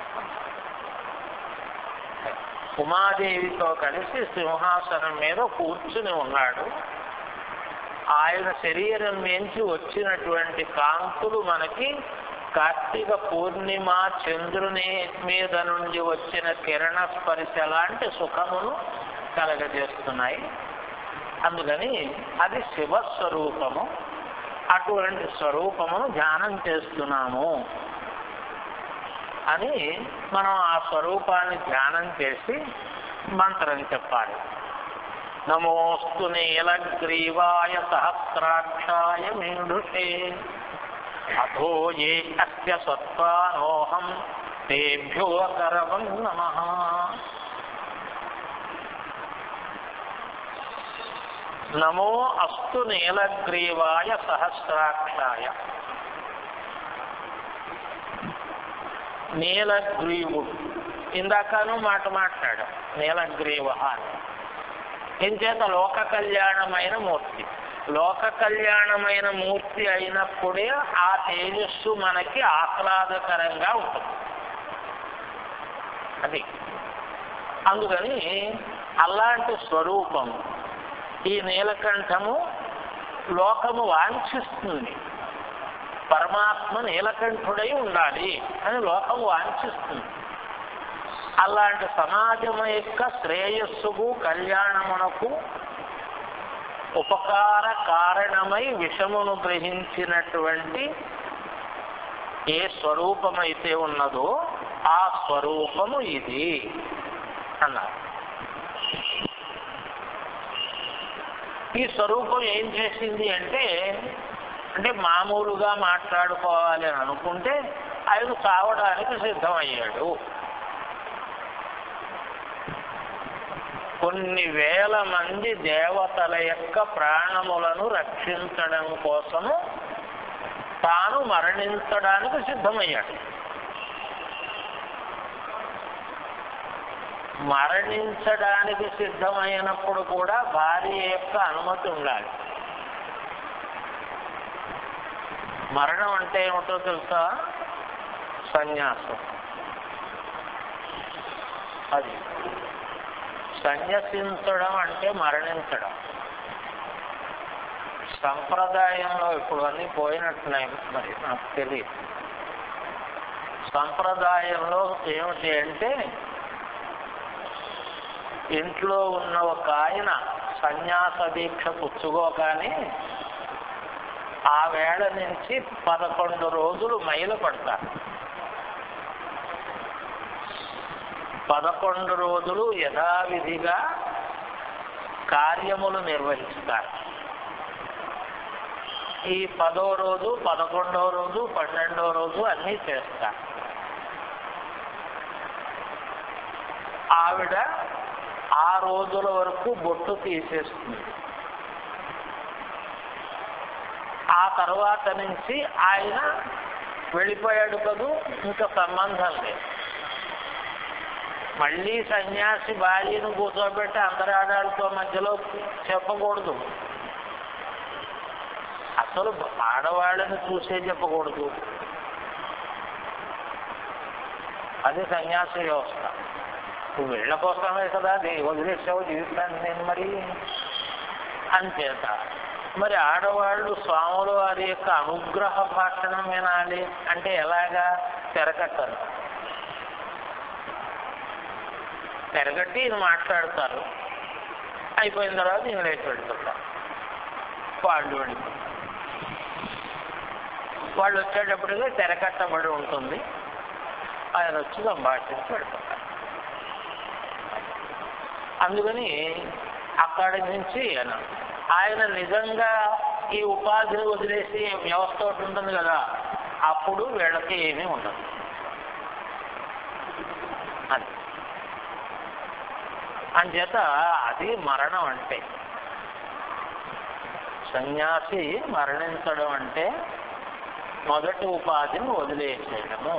ఉమాదేవితో కలిసి సింహాసనం మీద కూర్చుని ఉన్నాడు ఆయన శరీరం నుంచి వచ్చినటువంటి కాంతులు మనకి కార్తీక పూర్ణిమ చంద్రుని మీద నుండి వచ్చిన కిరణ స్పర్శ లాంటి సుఖమును కలగజేస్తున్నాయి అందుకని అది శివస్వరూపము అటువంటి స్వరూపమును ధ్యానం చేస్తున్నాము అని మనం ఆ స్వరూపాన్ని ధ్యానం చేసి మంత్రం చెప్పాలి నమోస్తు నీలగ్రీవాయ సహస్రాక్షాయ మీడుషే అథో ఏ అస్య సత్వానోహం తేభ్యో కరవం నమ నమో అస్తు నీలగ్రీవాయ సహస్రాక్షాయ నీలగ్రీవుడు ఇందాకను మాట మాట్లాడు నీలగ్రీవ అని ఎంచేత లోక కళ్యాణమైన మూర్తి లోక కళ్యాణమైన మూర్తి అయినప్పుడే ఆ తేజస్సు మనకి ఆహ్లాదకరంగా ఉంటుంది అది అందుకని అలాంటి స్వరూపం ఈ నీలకంఠము లోకము వాంఛిస్తుంది పరమాత్మ నీలకంఠుడై ఉండాలి అని లోకం వాంఛిస్తుంది అలాంటి సమాజం యొక్క శ్రేయస్సుకు కళ్యాణమునకు ఉపకార కారణమై విషమును గ్రహించినటువంటి ఏ స్వరూపమైతే ఉన్నదో ఆ స్వరూపము ఇది అన్నారు ఈ స్వరూపం ఏం చేసింది అంటే అంటే మామూలుగా మాట్లాడుకోవాలి అని అనుకుంటే ఆయన చావడానికి సిద్ధమయ్యాడు కొన్ని వేల మంది దేవతల యొక్క ప్రాణములను రక్షించడం కోసము తాను మరణించడానికి సిద్ధమయ్యాడు మరణించడానికి సిద్ధమైనప్పుడు కూడా భార్య యొక్క అనుమతి ఉండాలి మరణం అంటే ఏమిటో తెలుసా సన్యాసం అది సన్యసించడం అంటే మరణించడం సంప్రదాయంలో ఇప్పుడు అన్నీ పోయినట్టున్నాయి మరి నాకు తెలియదు సంప్రదాయంలో ఏమిటి అంటే ఇంట్లో ఉన్న ఒక ఆయన సన్యాస దీక్ష పుచ్చుకోగానే ఆ వేళ నుంచి పదకొండు రోజులు మైలు పడతారు పదకొండు రోజులు యథావిధిగా కార్యములు నిర్వహిస్తారు ఈ పదో రోజు పదకొండో రోజు పన్నెండో రోజు అన్నీ చేస్తారు ఆవిడ ఆ రోజుల వరకు బొట్టు తీసేస్తుంది ఆ తర్వాత నుంచి ఆయన వెళ్ళిపోయాడు కదూ ఇంకా సంబంధం లేదు మళ్ళీ సన్యాసి భార్యను కూర్చోబెట్టి అందరి ఆడాళ్ళతో మధ్యలో చెప్పకూడదు అసలు ఆడవాళ్ళని చూసే చెప్పకూడదు అది సన్యాసి వ్యవస్థ నువ్వు వీళ్ళ కోసమే కదా దే వదిలేసావు జీవితాన్ని నేను మరి అంచేత మరి ఆడవాళ్ళు స్వాముల వారి యొక్క అనుగ్రహ భాషణం వినాలి అంటే ఎలాగా తెరకట్టరు తెరగట్టి ఇది మాట్లాడతారు అయిపోయిన తర్వాత ఈయన లేచి పెడుతుంటారు వాళ్ళు వెళ్ళిపోతారు. వాళ్ళు వచ్చేటప్పటికి తెరకట్టబడి ఉంటుంది ఆయన వచ్చి సంభాషించి పెడుతుంటారు అందుకని అక్కడి నుంచి ఆయన ఆయన నిజంగా ఈ ఉపాధిని వదిలేసి వ్యవస్థ ఒకటి ఉంటుంది కదా అప్పుడు వీళ్ళకి ఏమీ ఉండదు అది అంచేత అది మరణం అంటే సన్యాసి మరణించడం అంటే మొదటి ఉపాధిని వదిలేసేయడము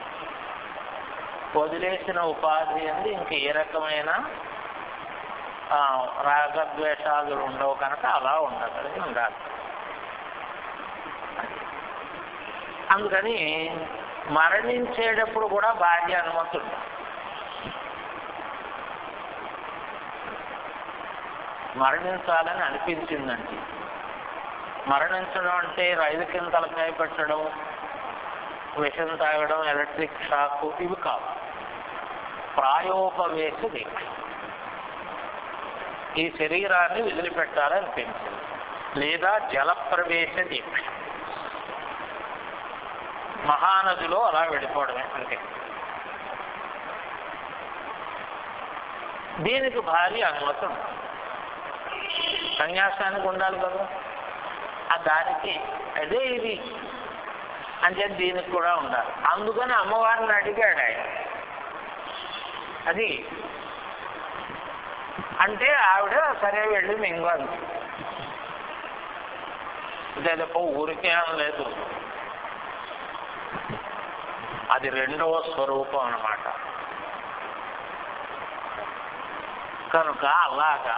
వదిలేసిన ఉపాధి అంది ఇంక ఏ రకమైన ఆ, రాగద్వేషాదులు ఉండవు కనుక అలా ఉండగలిగి ఉండాలి అందుకని మరణించేటప్పుడు కూడా భార్య అనుమతి ఉండాలి మరణించాలని అనిపించిందండి మరణించడం అంటే రైలు కింద తలకాయ పెట్టడం విషం తాగడం ఎలక్ట్రిక్ షాక్ ఇవి కావు ప్రాయోపవేశ దీక్ష ఈ శరీరాన్ని వదిలిపెట్టాలనిపించింది లేదా జలప్రవేశ దీక్ష మహానదిలో అలా వెళ్ళిపోవడమే అంతే దీనికి భారీ అనుమతి ఉంది. సన్యాసానికి ఉండాలి కదా ఆ దానికి అదే ఇది అంటే దీనికి కూడా ఉండాలి అందుకని అమ్మవారిని అడిగాడు ఆయన అది అంటే ఆవిడ సరే వెళ్ళి మింగు అంది ఇదేదో ఊరికే లేదు అది రెండవ స్వరూపం అన్నమాట కనుక అలాగా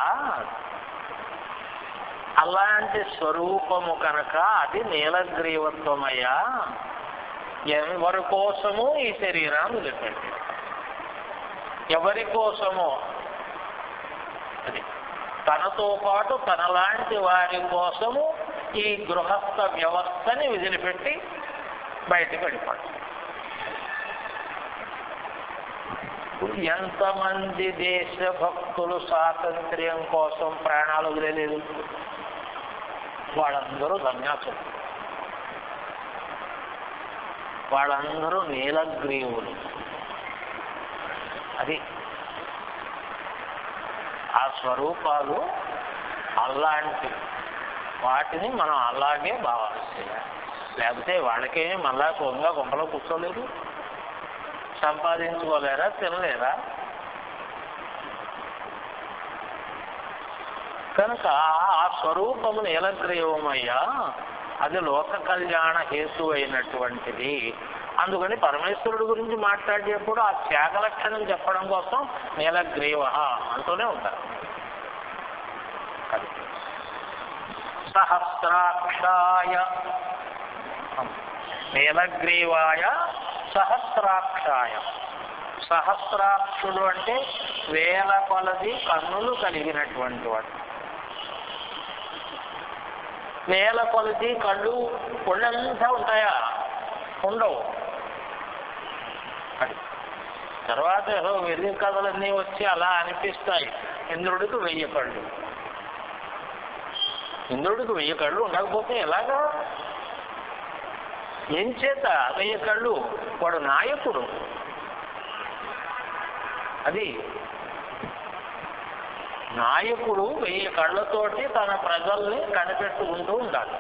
అలాంటి స్వరూపము కనుక అది నీలగ్రీవత్వమయ్యా ఎవరి కోసము ఈ శరీరాన్ని వదిలిపెట్టి ఎవరి కోసము అది తనతో పాటు తనలాంటి వారి కోసము ఈ గృహస్థ వ్యవస్థని వదిలిపెట్టి బయటికి వెళ్ళిపోతాడు ఎంతమంది దేశభక్తులు స్వాతంత్ర్యం కోసం ప్రాణాలు వదిలేదు వాళ్ళందరూ సన్యాసులు వాళ్ళందరూ నీలగ్రీవులు అది ఆ స్వరూపాలు అలాంటి వాటిని మనం అలాగే భావన చేయాలి లేకపోతే వాళ్ళకేమీ మళ్ళా కొంగ గుంపలో కూర్చోలేదు సంపాదించుకోలేరా తినలేరా కనుక ఆ స్వరూపము నీలగ్రీవమయ్యా అది లోక కళ్యాణ హేతు అయినటువంటిది అందుకని పరమేశ్వరుడు గురించి మాట్లాడేటప్పుడు ఆ త్యాగ లక్షణం చెప్పడం కోసం నీలగ్రీవ అంటూనే ఉంటారు అది. సహస్రాక్షాయ నీలగ్రీవాయ సహస్రాక్షాయ సహస్రాక్షుడు అంటే వేల కొలది కన్నులు కలిగినటువంటి వాడు వేల కొలది కళ్ళు ఒళ్ళంతా ఉంటాయా ఉండవు అది తర్వాత ఏదో వెర్రి కథలన్నీ వచ్చి అలా అనిపిస్తాయి ఇంద్రుడికి వెయ్యి కళ్ళు ఇంద్రుడికి వెయ్యి కళ్ళు ఉండకపోతే ఎలాగా ఏం చేత వెయ్యి కళ్ళు వాడు నాయకుడు అది నాయకుడు వెయ్యి కళ్ళతోటి తన ప్రజల్ని కనిపెట్టుకుంటూ ఉండాలి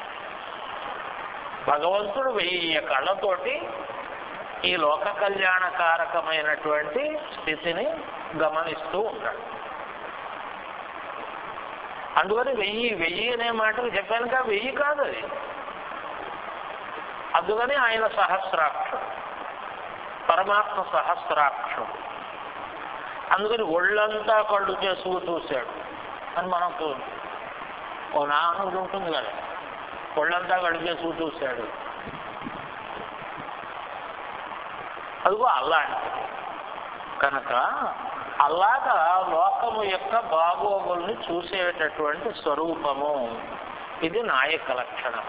భగవంతుడు వెయ్యి కళ్ళతోటి ఈ లోక కళ్యాణకారకమైనటువంటి స్థితిని గమనిస్తూ ఉంటాడు అందుకని వెయ్యి వెయ్యి అనే మాటలు చెప్పానుక వెయ్యి కాదు అది అందుకని ఆయన సహస్రాక్షం పరమాత్మ సహస్రాక్షం అందుకని ఒళ్ళంతా కళ్ళు చేసుకు చూశాడు అని మనకు ఓ నానుడు ఉంటుంది కదా ఒళ్ళంతా కళ్ళు చేసుకు చూశాడు అదిగో అలాంటిది కనుక అలాగా లోకము యొక్క బాగోగుల్ని చూసేటటువంటి స్వరూపము ఇది నాయక లక్షణం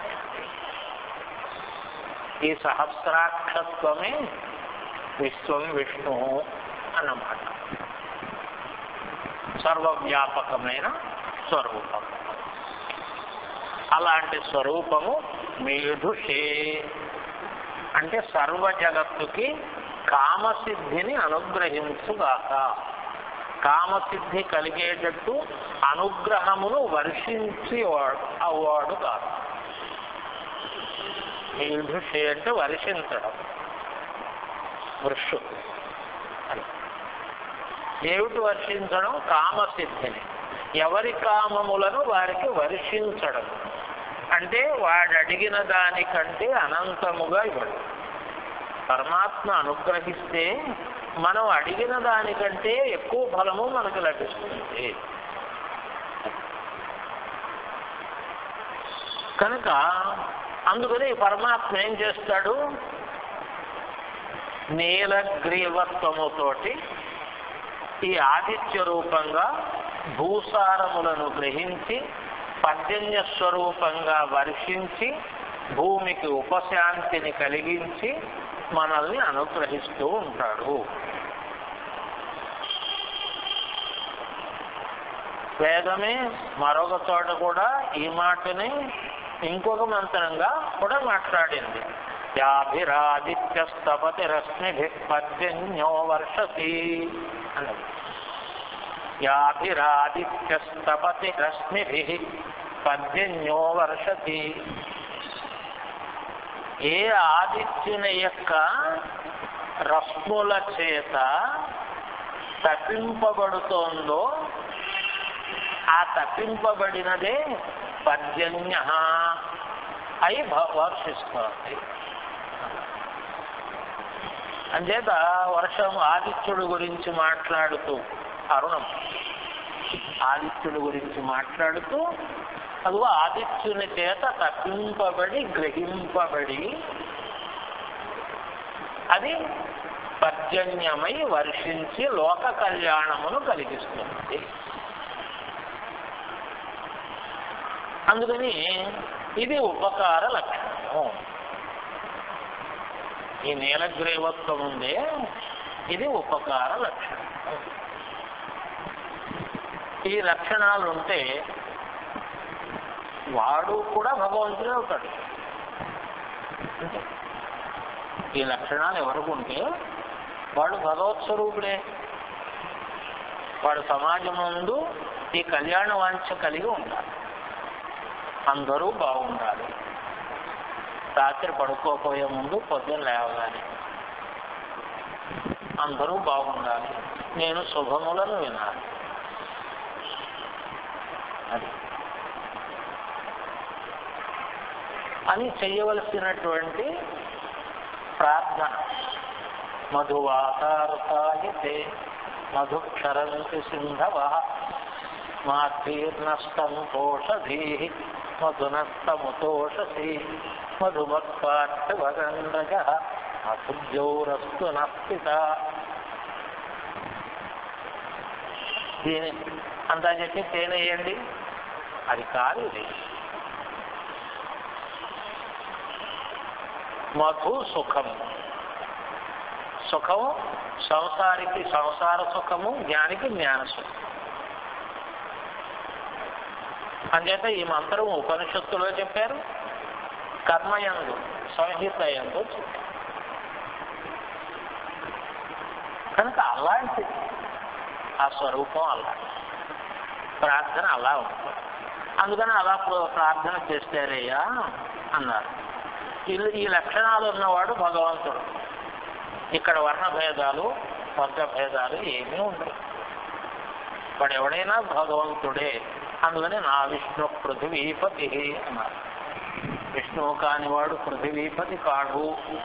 ఈ సహస్రాక్షత్వమే విశ్వం విష్ణు అన్నమాట సర్వవ్యాపకమైన స్వరూపం అలాంటి స్వరూపము మేధుషే అంటే సర్వ జగత్తుకి కామసిద్ధిని అనుగ్రహించుగాక కామసిద్ధి కలిగేటట్టు అనుగ్రహమును వర్షించి అవ్వాడు కాదు మేధుషే అంటే వర్షించడం వృషు అని ఏమిటి వర్షించడం కామసిద్ధిని ఎవరి కామములను వారికి వర్షించడం అంటే వాడు అడిగిన దానికంటే అనంతముగా ఇవ్వడం పరమాత్మ అనుగ్రహిస్తే మనం అడిగిన దానికంటే ఎక్కువ ఫలము మనకు లభిస్తుంది కనుక అందుకని పరమాత్మ ఏం చేస్తాడు నీలగ్రీవత్వముతోటి ఈ ఆదిత్య రూపంగా భూసారములను గ్రహించి పర్జన్య స్వరూపంగా వర్షించి భూమికి ఉపశాంతిని కలిగించి మనల్ని అనుగ్రహిస్తూ ఉంటాడు వేదమే మరొక చోట కూడా ఈ మాటని ఇంకొక మంత్రంగా కూడా మాట్లాడింది యాభిరాదిత్యస్తపతి రశ్మిభి పర్జన్యో వర్షతి అన్నది యాభిరాదిత్యస్తపతి రశ్మిభి పర్జన్యో వర్షతి ఏ ఆదిత్యుని యొక్క రశ్ముల చేత తప్పింపబడుతోందో ఆ తప్పింపబడినదే పర్జన్య అయి భ- వర్షిస్తోంది అంచేత వర్షం ఆదిత్యుడు గురించి మాట్లాడుతూ అరుణం ఆదిత్యుడి గురించి మాట్లాడుతూ అదిగో ఆదిత్యుని చేత తప్పింపబడి గ్రహింపబడి అది పర్జన్యమై వర్షించి లోక కళ్యాణమును కలిగిస్తుంది అందుకని ఇది ఉపకార లక్షణము ఈ నీలగ్రీవత్వం ఉందే ఇది ఉపకార లక్షణం ఈ లక్షణాలు ఉంటే వాడు కూడా భగవంతుడే అవుతాడు అంతే. ఈ లక్షణాలు ఎవరికి ఉంటే వాడు భగవత్ స్వరూపుడే వాడు సమాజం ముందు ఈ కళ్యాణ వాంఛ కలిగి ఉండాలి అందరూ బాగుండాలి రాత్రి పడుకోపోయే ముందు పొద్దున్న లేవగానే అందరూ బాగుండాలి నేను శుభములను వినాలి అది అని చెయ్యవలసినటువంటి ప్రార్థన మధువాతారుతాయితే మధుక్షరంతి సింధవ మాధీర్నస్తంతోషధీ మధునస్తముతోషసి మధుమత్పాఠ్యవగండజ అశుద్ధ్యౌరస్తు నస్తిత దీని అంతా చెప్పి తేనె వేయండి అది కాదు ఇది మధు సుఖము సుఖము సంసారికి సంసార సుఖము జ్ఞానికి జ్ఞాన సుఖం అంచేత ఈ మంత్రం ఉపనిషత్తులో చెప్పారు కర్మయందు సంహిత ఎందు చెప్పారు కనుక అలాంటి ఆ స్వరూపం అలా ప్రార్థన అలా ఉంటుంది అందుకని అలా ప్ర- ప్రార్థన చేస్తారయ్యా అన్నారు ఈ- ఈ లక్షణాలు ఉన్నవాడు భగవంతుడు ఇక్కడ వర్ణ భేదాలు వర్గ భేదాలు ఏమీ ఉండవు వాడు ఎవడైనా భగవంతుడే అందుకని నా విష్ణు పృథివీపతి అన్నారు విష్ణువు కానివాడు పృథివీపతి కాడు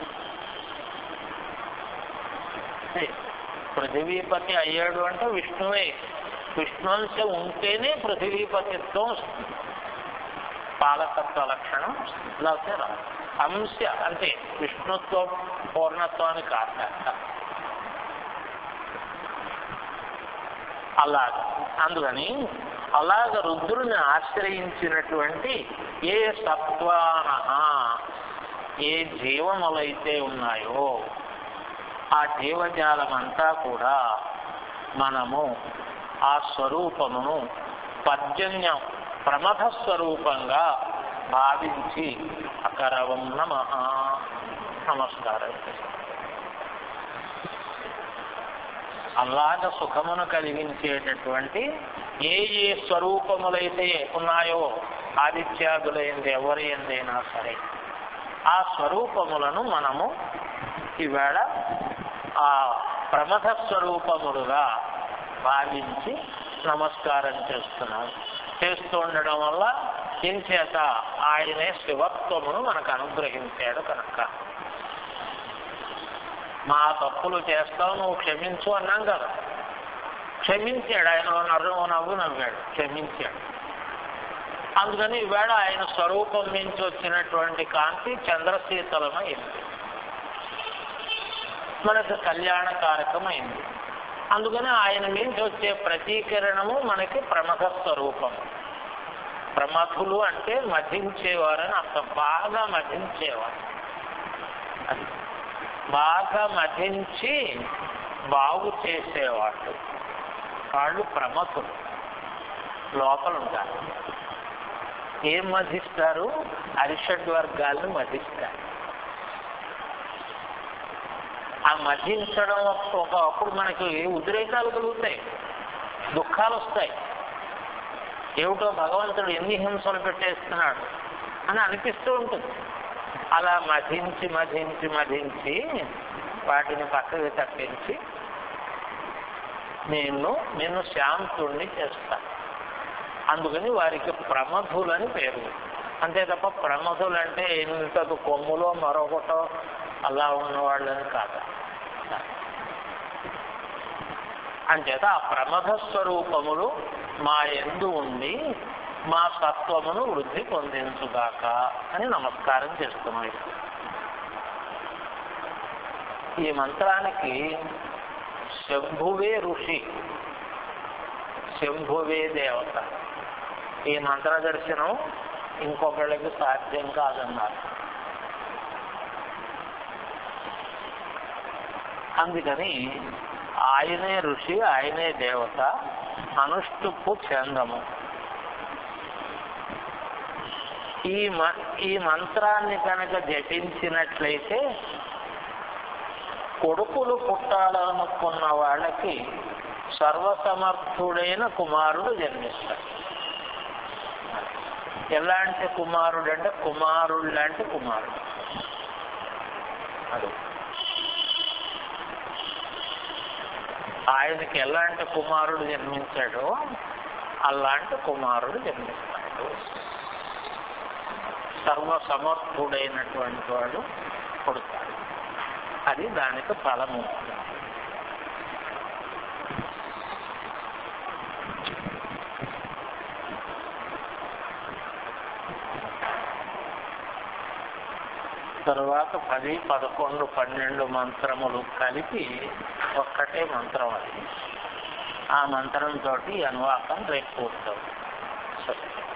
పృథివీపతి అయ్యాడు అంటే విష్ణువే విష్ణువంశ ఉంటేనే పృథివీపతిత్వం వస్తుంది పాలకత్వ లక్షణం లేకపోతే రాదు అంశ అంటే విష్ణుత్వం పూర్ణత్వాన్ని కాక అలాగా అందుకని అలాగ రుద్రుని ఆశ్రయించినటువంటి ఏ సత్వాన ఏ జీవములైతే ఉన్నాయో ఆ జీవజాలమంతా కూడా మనము ఆ స్వరూపమును పర్జన్యం ప్రమథ స్వరూపంగా భావించి అకరవం నమ నమస్కారం చేస్తాం. అలాగ సుఖమును కలిగించేటటువంటి ఏ ఏ స్వరూపములైతే ఉన్నాయో ఆదిత్యాదులైంది ఎవరి ఎందైనా సరే ఆ స్వరూపములను మనము ఈవేళ ఆ ప్రమథ స్వరూపములుగా భావించి నమస్కారం చేస్తున్నాం చేస్తూ ఉండడం వల్ల ఇంచేత ఆయనే శివత్వమును మనకు అనుగ్రహించాడు కనుక మా తప్పులు చేస్తావు నువ్వు క్షమించు అన్నాం కదా క్షమించాడు ఆయన ఓ నవ్వు ఓ నవ్వు నవ్వాడు క్షమించాడు అందుకని ఈవేళ ఆయన స్వరూపం నుంచి వచ్చినటువంటి కాంతి చంద్రశీతలమైంది మనకు కళ్యాణకారకమైంది అందుకని ఆయన నుంచి వచ్చే ప్రతీకరణము మనకి ప్రమథ స్వరూపం ప్రమథులు అంటే మధించేవారని అర్థం బాగా మధించేవారు అది బాగా మధించి బాగు చేసేవాళ్ళు వాళ్ళు ప్రమథులు లోపల ఉంటారు ఏం మధిస్తారు అరిషడ్ వర్గాలను మధిస్తారు ఆ మధించడం ఒకప్పుడు మనకి ఉద్రేకాలు కలుగుతాయి దుఃఖాలు వస్తాయి ఏమిటో భగవంతుడు ఎన్ని హింసలు పెట్టేస్తున్నాడు అని అనిపిస్తూ ఉంటుంది అలా మధించి మధించి మధించి వాటిని పక్కకి తప్పించి నేను నేను శాంతుణ్ణి చేస్తా అందుకని వారికి ప్రమధులని పేరు అంతే తప్ప ప్రమధులు అంటే ఇంతకు కొమ్ములో మరొకటో అలా ఉన్నవాళ్ళని కాదు అంచేత ఆ ప్రమథ స్వరూపములు మా ఎందు ఉండి మా సత్వమును వృద్ధి పొందించుగాక అని నమస్కారం చేస్తున్నాం ఇప్పుడు. ఈ మంత్రానికి శంభువే ఋషి శంభువే దేవత ఈ మంత్ర దర్శనం ఇంకొకళ్ళకి సాధ్యం కాదన్నారు అందుకని ఆయనే ఋషి ఆయనే దేవత అనుష్టుప్పు చందము ఈ మ ఈ మంత్రాన్ని కనుక జపించినట్లయితే కొడుకులు పుట్టాలనుకున్న వాళ్ళకి సర్వసమర్థుడైన కుమారుడు జన్మిస్తాడు ఎలాంటి కుమారుడు అంటే కుమారుడు లాంటి కుమారుడు అది ఆయనకి ఎలాంటి కుమారుడు జన్మించాడో అలాంటి కుమారుడు జన్మిస్తాడు సర్వసమర్థుడైనటువంటి వాడు పుడతాడు అది దానికి ఫలము తరువాత పది పదకొండు పన్నెండు మంత్రములు కలిపి ఒక్కటే మంత్రం అది ఆ మంత్రంతో అనువాకం రేపు పూర్తవుతుంది సరే